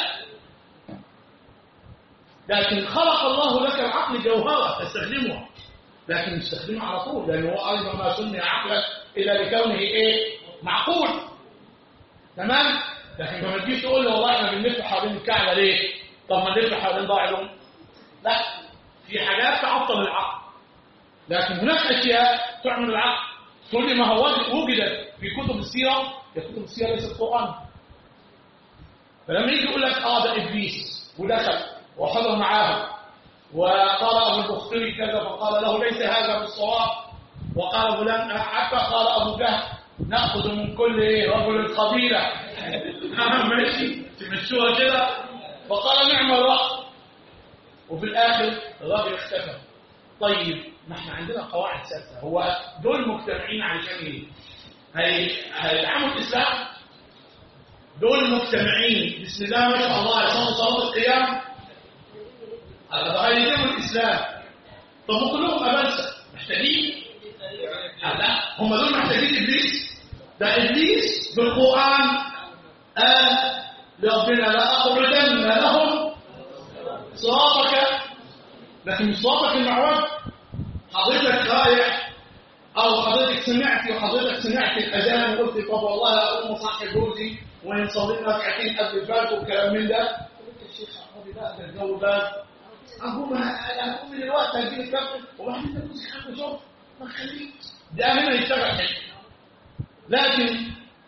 لكن خلق الله لك العقل جوهرة تستخدمها لكن تستخدمها على طول لأنه هو أيضا ما سمي عقلا إلا لكونه إيه معقول تمام لكن ما تجيش تقول له والله احنا بنلف حوالين الكعبة ليه طب ما نلف حوالين ضاع لهم لا في حاجات تعطل العقل لكن هناك أشياء تعمل العقل كل ما هو وجدت في كتب السيرة كتب السيرة ليست قرآن فلما يجي يقول لك اه ده ابليس ودخل وحضر معاه وقال ابو البختري كذا فقال له ليس هذا بالصواب وقال فلان حتى قال ابو جهل ناخذ من كل إيه رجل قبيله ماشي تمشوها كده فقال نعم الراي وفي الاخر الراجل اختفى طيب ما احنا عندنا قواعد ثابته هو دول مجتمعين علشان ايه؟ هي هيدعموا الاسلام دول مجتمعين بسم الله ما شاء الله يصلوا صلاه القيام هيدعموا الاسلام طب ما كلهم ابلسه محتاجين لا هم دول محتاجين ابليس ده ابليس بالقران قال لربنا لا اقعدن لهم صراطك لكن مش صراطك المعوج حضرتك رايح او حضرتك سمعتي وحضرتك سمعت الاذان وقلت طب والله اقوم اصحي جوزي ونصلي لنا ركعتين قبل الفجر والكلام من ده قلت يا شيخ اقعدي بقى ده الجو بارد اقوم انا اقوم من الوقت هجيب الكابتن وبعدين ده جوزي عنده شغل ما خليك ده هنا يشتغل حلو لكن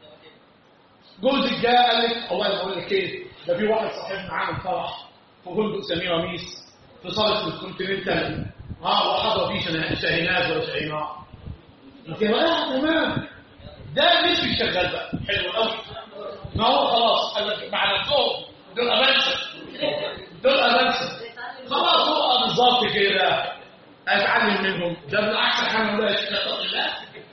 جوزك جاء قال لك والله بقول لك ايه ده في واحد صاحبنا عامل فرح في فندق سمير ميس في صاله الكونتيننتال اه وحضر فيه شاهينات ولا شاهينات انت اه تمام ده مش شغال بقى حلو قوي ما هو خلاص قال لك مع نفسهم دول ابانسه دول ابانسه خلاص هو بالظبط كده اتعلم منهم ده بالعكس الحمد لله اتقي الله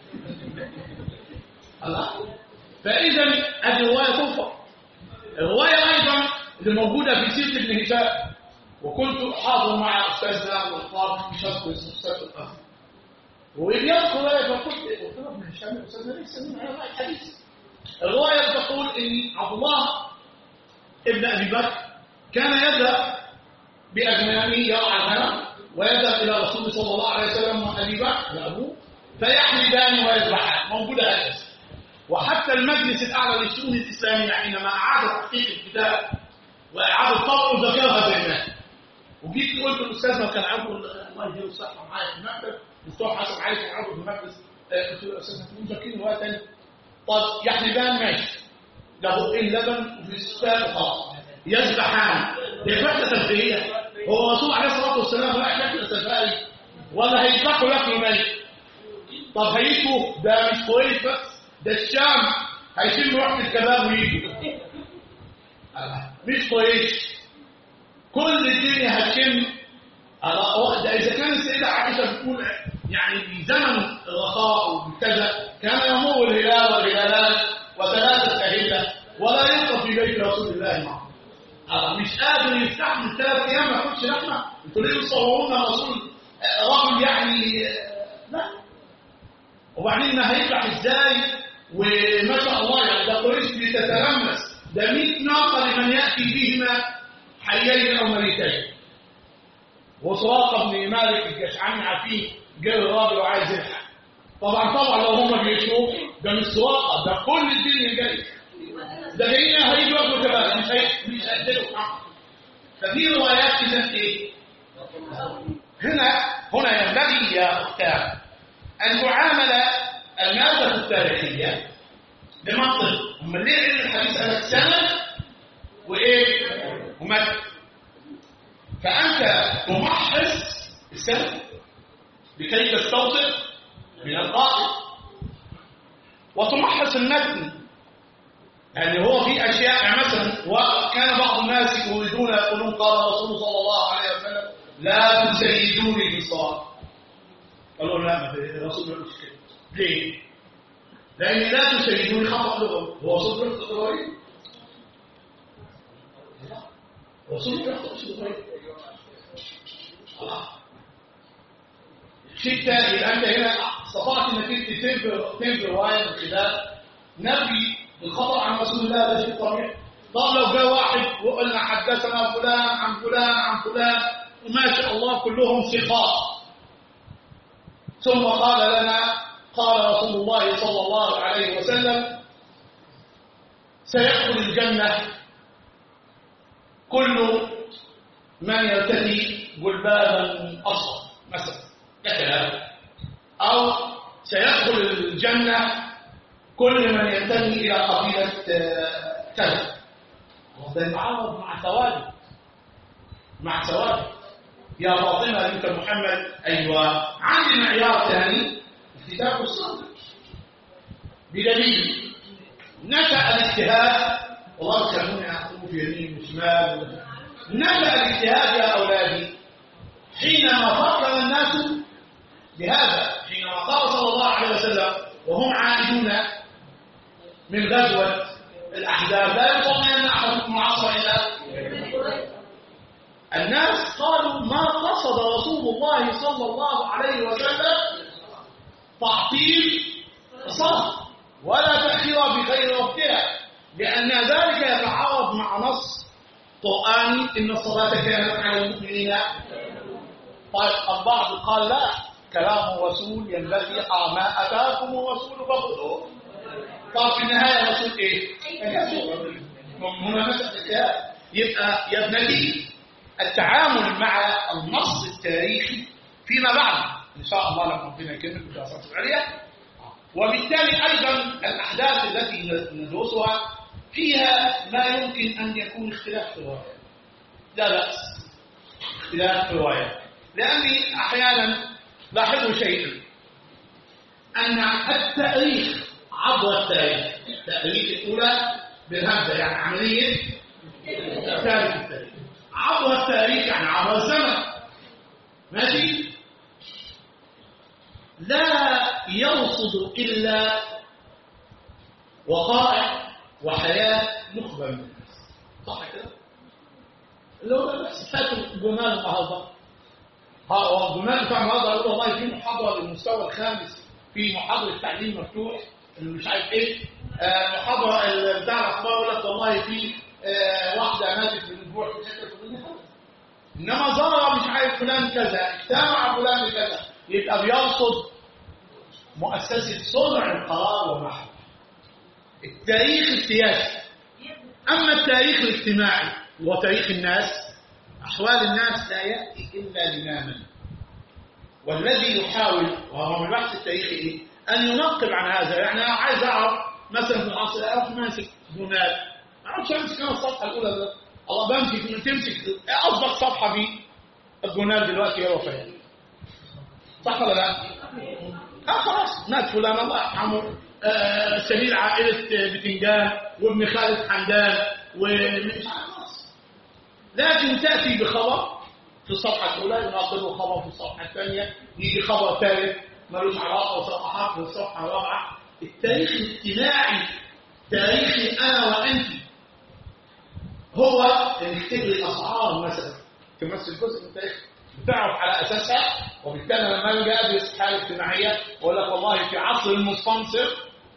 الله فاذا الروايه ترفع الروايه ايضا اللي موجوده في سيره ابن هشام وكنت حاضر مع استاذنا والقاضي في شرط استاذ الاخر ويذكر روايه فقلت قلت له ابن هشام استاذنا ليس من علماء الحديث الروايه تقول ان عبد الله ابن ابي بكر كان يذهب باجنامه يرعى الغنم ويذهب الى رسول صلى الله عليه وسلم وابي بكر وابوه فيحلبان ويذبحان موجوده هذا وحتى المجلس الاعلى للشؤون الاسلاميه حينما اعاد تحقيق الكتاب واعاد الطبع ذكرها بيننا وجيت قلت لاستاذنا كان عنده الله يديله الصحه معايا في المكتب مفتوح حسن عايز عنده في المجلس آه، قلت له يا استاذنا انتوا مذاكرين وقت تاني طب يحلبان ماشي ده بقين لبن وفي السفاق خلاص يذبحان هي وحده تفكيريه هو الرسول عليه الصلاه والسلام رايح ياكل سفاري ولا هيذبحوا ياكلوا ميت طب هيجوا ده مش كويس بس ده الشام هيشموا ريحه الكباب ويجوا مش كويس كل الدنيا هتشم على ده اذا كانت السيده عائشه بتقول يعني في زمن الرخاء وكذا كان يمر الهلال والهلالات وثلاثه اهله ولا يبقى في بيت رسول الله معه أنا مش قادر يستحمل ثلاث ايام ما ياكلش لحمه انتوا ليه تصورون الرسول رجل يعني لا وبعدين ما هيذبح ازاي وما شاء الله يعني ده قريش بتتلمس ده 100 ناقه لمن ياتي بهما حيين او ميتين وسراقه بن مالك الجشعاني عارفين جاي الراجل وعايز يلحق طبعا طبعا لو هم بيشوف ده مش سراقه ده كل الدنيا جاي ده جايين هيجوا ياكلوا كمان مش هي مش هيقدروا حق ففي روايات كده ايه هنا هنا ينبغي يا اختان ان تعامل الماده التاريخيه بمنطق هم ليه علم الحديث قالك سنه وايه ومتن فانت تمحص السنه لكي تستوطن من القائل وتمحص المتن يعني هو في اشياء يعني مثلا وكان بعض الناس يريدون يقولون قال الرسول صلى الله عليه وسلم لا تسيدوني في الصلاه قالوا لا ما في- الرسول ما يقولش كده ليه؟ لان لا تسيدوني خطا لغوي هو رسول بيخطئ لغوي رسول بيخطئ لغوي آه. شيء ثاني يبقى انت هنا استطعت انك انت تنفي تنفي روايه من خلال نفي الخطا عن رسول الله ده شيء طبيعي طب لو جاء واحد وقلنا حدثنا فلان عن فلان عن فلان وما شاء الله كلهم ثقات ثم قال لنا قال رسول الله صلى الله عليه وسلم سيدخل الجنة كل من يرتدي جلبابا أصفر مثلا ده كلام أو سيدخل الجنة كل من ينتمي إلى قبيلة آه، كذا وده يتعارض مع ثوابت مع ثوابت يا فاطمة بنت محمد أيوة عندي معيار ثاني الكتاب والسنة بدليل نشأ الاجتهاد والله كانوا يعطوا في يمين وشمال نشأ الاجتهاد يا أولادي حينما فكر الناس بهذا حينما قال صلى الله عليه وسلم وهم عائدون من غزوة الأحزاب لا يصلي أن أحدكم العصر إلا الناس قالوا ما قصد رسول الله صلى الله عليه وسلم تعطيل الصلاة ولا تأخير بغير وقتها لأن ذلك يتعارض مع نص قرآني إن الصلاة كانت على المؤمنين طيب البعض قال لا كلام الرسول ينبغي ما أتاكم الرسول فخذوه طب في النهاية الرسول إيه؟ هنا مسألة يبقى يا ابنتي التعامل مع النص التاريخي فيما بعد ان شاء الله لما ربنا يكرمك بالدراسات العليا وبالتالي ايضا الاحداث التي ندرسها فيها ما يمكن ان يكون اختلاف في الروايات لا باس اختلاف في الروايات لاني احيانا لاحظوا شيئا أن التاريخ عبر التاريخ التاريخ الأولى بالهمزة يعني عملية تاريخ التاريخ عبر التاريخ يعني عبر الزمن ماشي لا يرصد إلا وقائع وحياة مخبر من الناس صح كده؟ اللي هو بس فاتوا جمال النهارده ها هو الجمال بتاع النهارده قالوا والله في محاضره للمستوى الخامس في محاضره تعليم مفتوح اللي مش عارف ايه آه محاضره ال- بتاع الاخبار يقول لك والله في آه واحده ماتت من الجوع في الحته الفلانيه خلاص. انما ظهر مش عارف فلان كذا اجتمع فلان كذا يبقى بيرصد مؤسسه صنع القرار ومحو التاريخ السياسي أما التاريخ الاجتماعي وتاريخ الناس أحوال الناس لا يأتي إلا لماما والذي يحاول وهو من بحث التاريخ إيه؟ أن ينقب عن هذا يعني أنا عايز أعرف مثلا في العصر أعرف ماسك جمال ما أعرفش أمسك أنا الصفحة الأولى ده الله بمسك تمسك أصبح صفحة في الجنال دلوقتي يا وفاء صح ولا لا؟ اه خلاص مات فلان الله يرحمه آه سبيل عائلة بتنجان وابن خالد حمدان ومش عارف خلاص لكن تأتي بخبر في الصفحة الأولى يناقضه خبر في الصفحة الثانية يجي خبر ثالث ملوش علاقة وصفحات في الصفحة الرابعة التاريخ الاجتماعي تاريخي أنا وأنت هو اللي يكتب لي الأسعار مثلا تمثل جزء من التاريخ بتعرف على أساسها وبالتالي لما اجي ادرس حاله اجتماعيه اقول لك والله في عصر المستنصر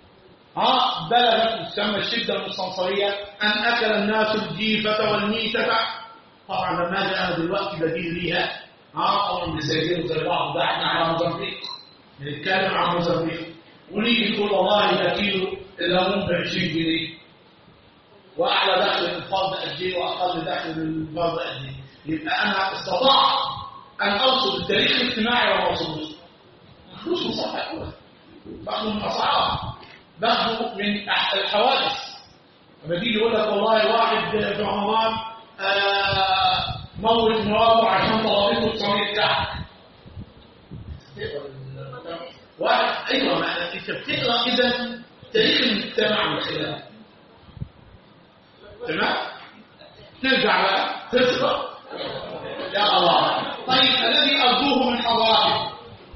ها بلغت تسمى الشده المستنصريه ان اكل الناس الجيفه والميته طبعا لما اجي انا دلوقتي بديل ليها ها طبعا بيسجلوا زي بعض ده احنا على موزمبيق بنتكلم عن موزمبيق ونيجي نقول والله ده كيلو الليمون ب 20 جنيه واعلى دخل الفرد قد ايه واقل دخل الفرد قد ايه يبقى انا استطعت أن أرصد التاريخ الاجتماعي ولا ما أرصدوش؟ مخلوش من صفحة أولى باخده من أسعار باخده من أح- الحوادث لما تيجي يقول لك والله واحد في رمضان آه، موت مراته عشان طلبته بصميت كحك واحد ايوه ما أنا- انت بتقرا اذا تاريخ المجتمع من خلاله تمام نرجع بقى تسقط يا الله طيب الذي أرجوه من حضراتكم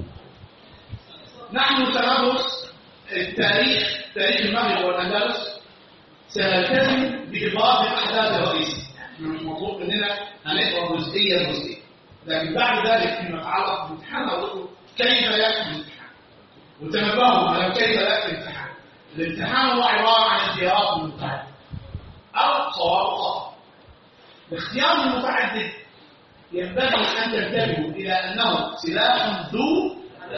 نحن سندرس التاريخ تاريخ المغرب والأندلس سنلتزم بإبراز الأحداث الرئيسية احنا مش مطلوب مننا هنقرا جزئيا جزئيا لكن بعد ذلك فيما يتعلق بالامتحان أقول لكم كيف يأتي الامتحان وتنبهوا على كيف يأتي الامتحان الامتحان هو عبارة عن اختيارات متعددة أو صواب وخطأ الاختيار المتعدد ينبغي أن تنتبهوا إلى أنه سلاح ذو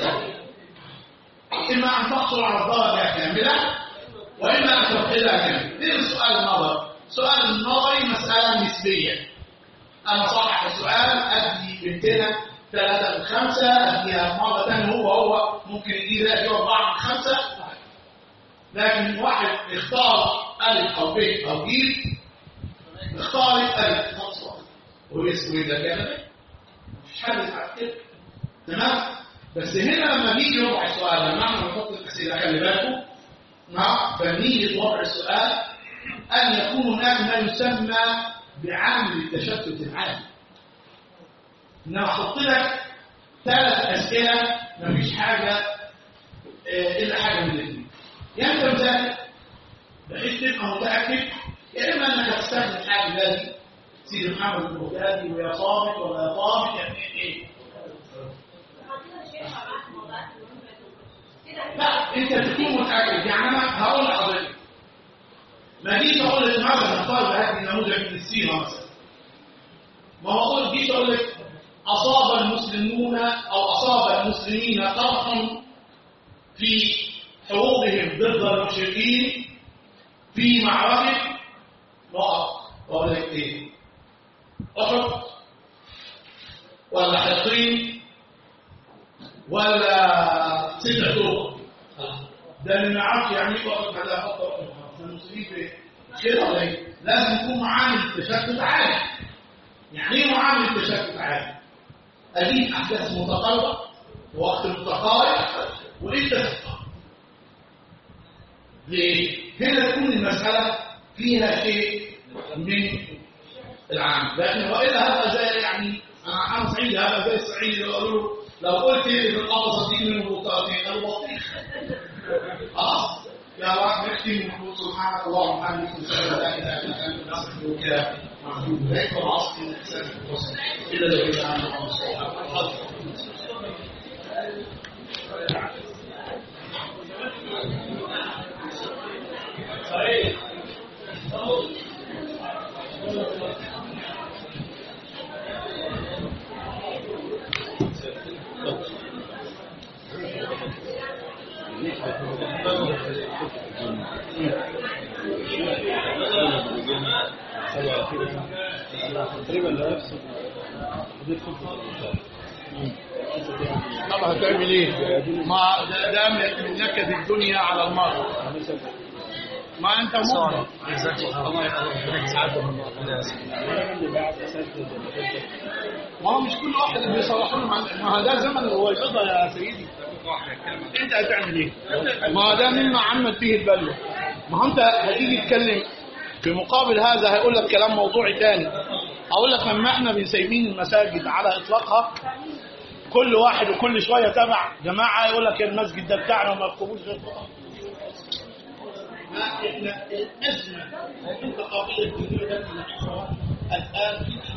إما أن تحصل على الدرجة كاملة وإما أن تفقدها كاملة غير السؤال النظري السؤال النظري مسألة نسبية أنا صحح السؤال أدي بنتنا ثلاثة من خمسة أديها مرة ثانية هو هو ممكن يجي ذلك أربعة من خمسة لكن واحد اختار ألف أو ب أو ج اختار ألف خلاص ويسوي ده كده مش حل على كده تمام بس هنا لما بيجي ربع السؤال لما احنا بنحط الاسئله خلي بالكم مع فنيه وضع السؤال ان يكون هناك ما يسمى بعامل التشتت العالي انما احط لك ثلاث اسئله مفيش حاجه آه، الا حاجه من الاثنين يا انت مذاكر بحيث تبقى متاكد يا اما انك هتستخدم حاجه زي سيدي محمد البغدادي ويا صامت ولا يا صامت يعني ايه لا انت تكون متاكد يعني انا هقول لحضرتك ما جيش اقول لك مثلا نفترض هذه نموذج من السيره مثلا ما هو اقول جيش اقول لك اصاب المسلمون او اصاب المسلمين قرحا في حروبهم ضد المشركين في معركه نقط اقول لك ايه احد ولا حطين ولا ستة طرق ده اللي ما يعرفش يعني ايه وقت على خط المسلمين في كده ولا ايه لازم يكون معامل التشتت عالي يعني ايه معامل التشتت عالي اجيب احداث متقاربه وقت متقارب وانت تختار ليه؟ هنا تكون المسألة فيها شيء من العام لكن وإلا هذا زي يعني أنا أنا صعيدي هذا زي الصعيدي لو قالوا له لو قلت لي في القفص دي من البطاقتين قالوا بطيخ خلاص يا رب نختم ونقول سبحانك اللهم وبحمدك نشهد ان لا اله الا انت نستغفرك ونتوب اليك والعصر من احسان الحسن الا لو كان عنا تقريبا نفس طب هتعمل ايه؟ ما ده, ده من من نكد الدنيا على المرء ما انت مؤمن ما هو مش كل واحد اللي بيصلحوا له مع- ما هو ده زمن الويبضه يا سيدي انت هتعمل ايه؟ ما هو ده مما عمت فيه البلوى ما هو انت هتيجي تتكلم في مقابل هذا هيقول لك كلام موضوعي تاني اقول لك لما احنا بنسيبين المساجد على اطلاقها كل واحد وكل شويه تبع جماعه يقول لك المسجد ده بتاعنا وما يقوموش غير خطأ. ما احنا الازمه انت قضيه الدنيا الان في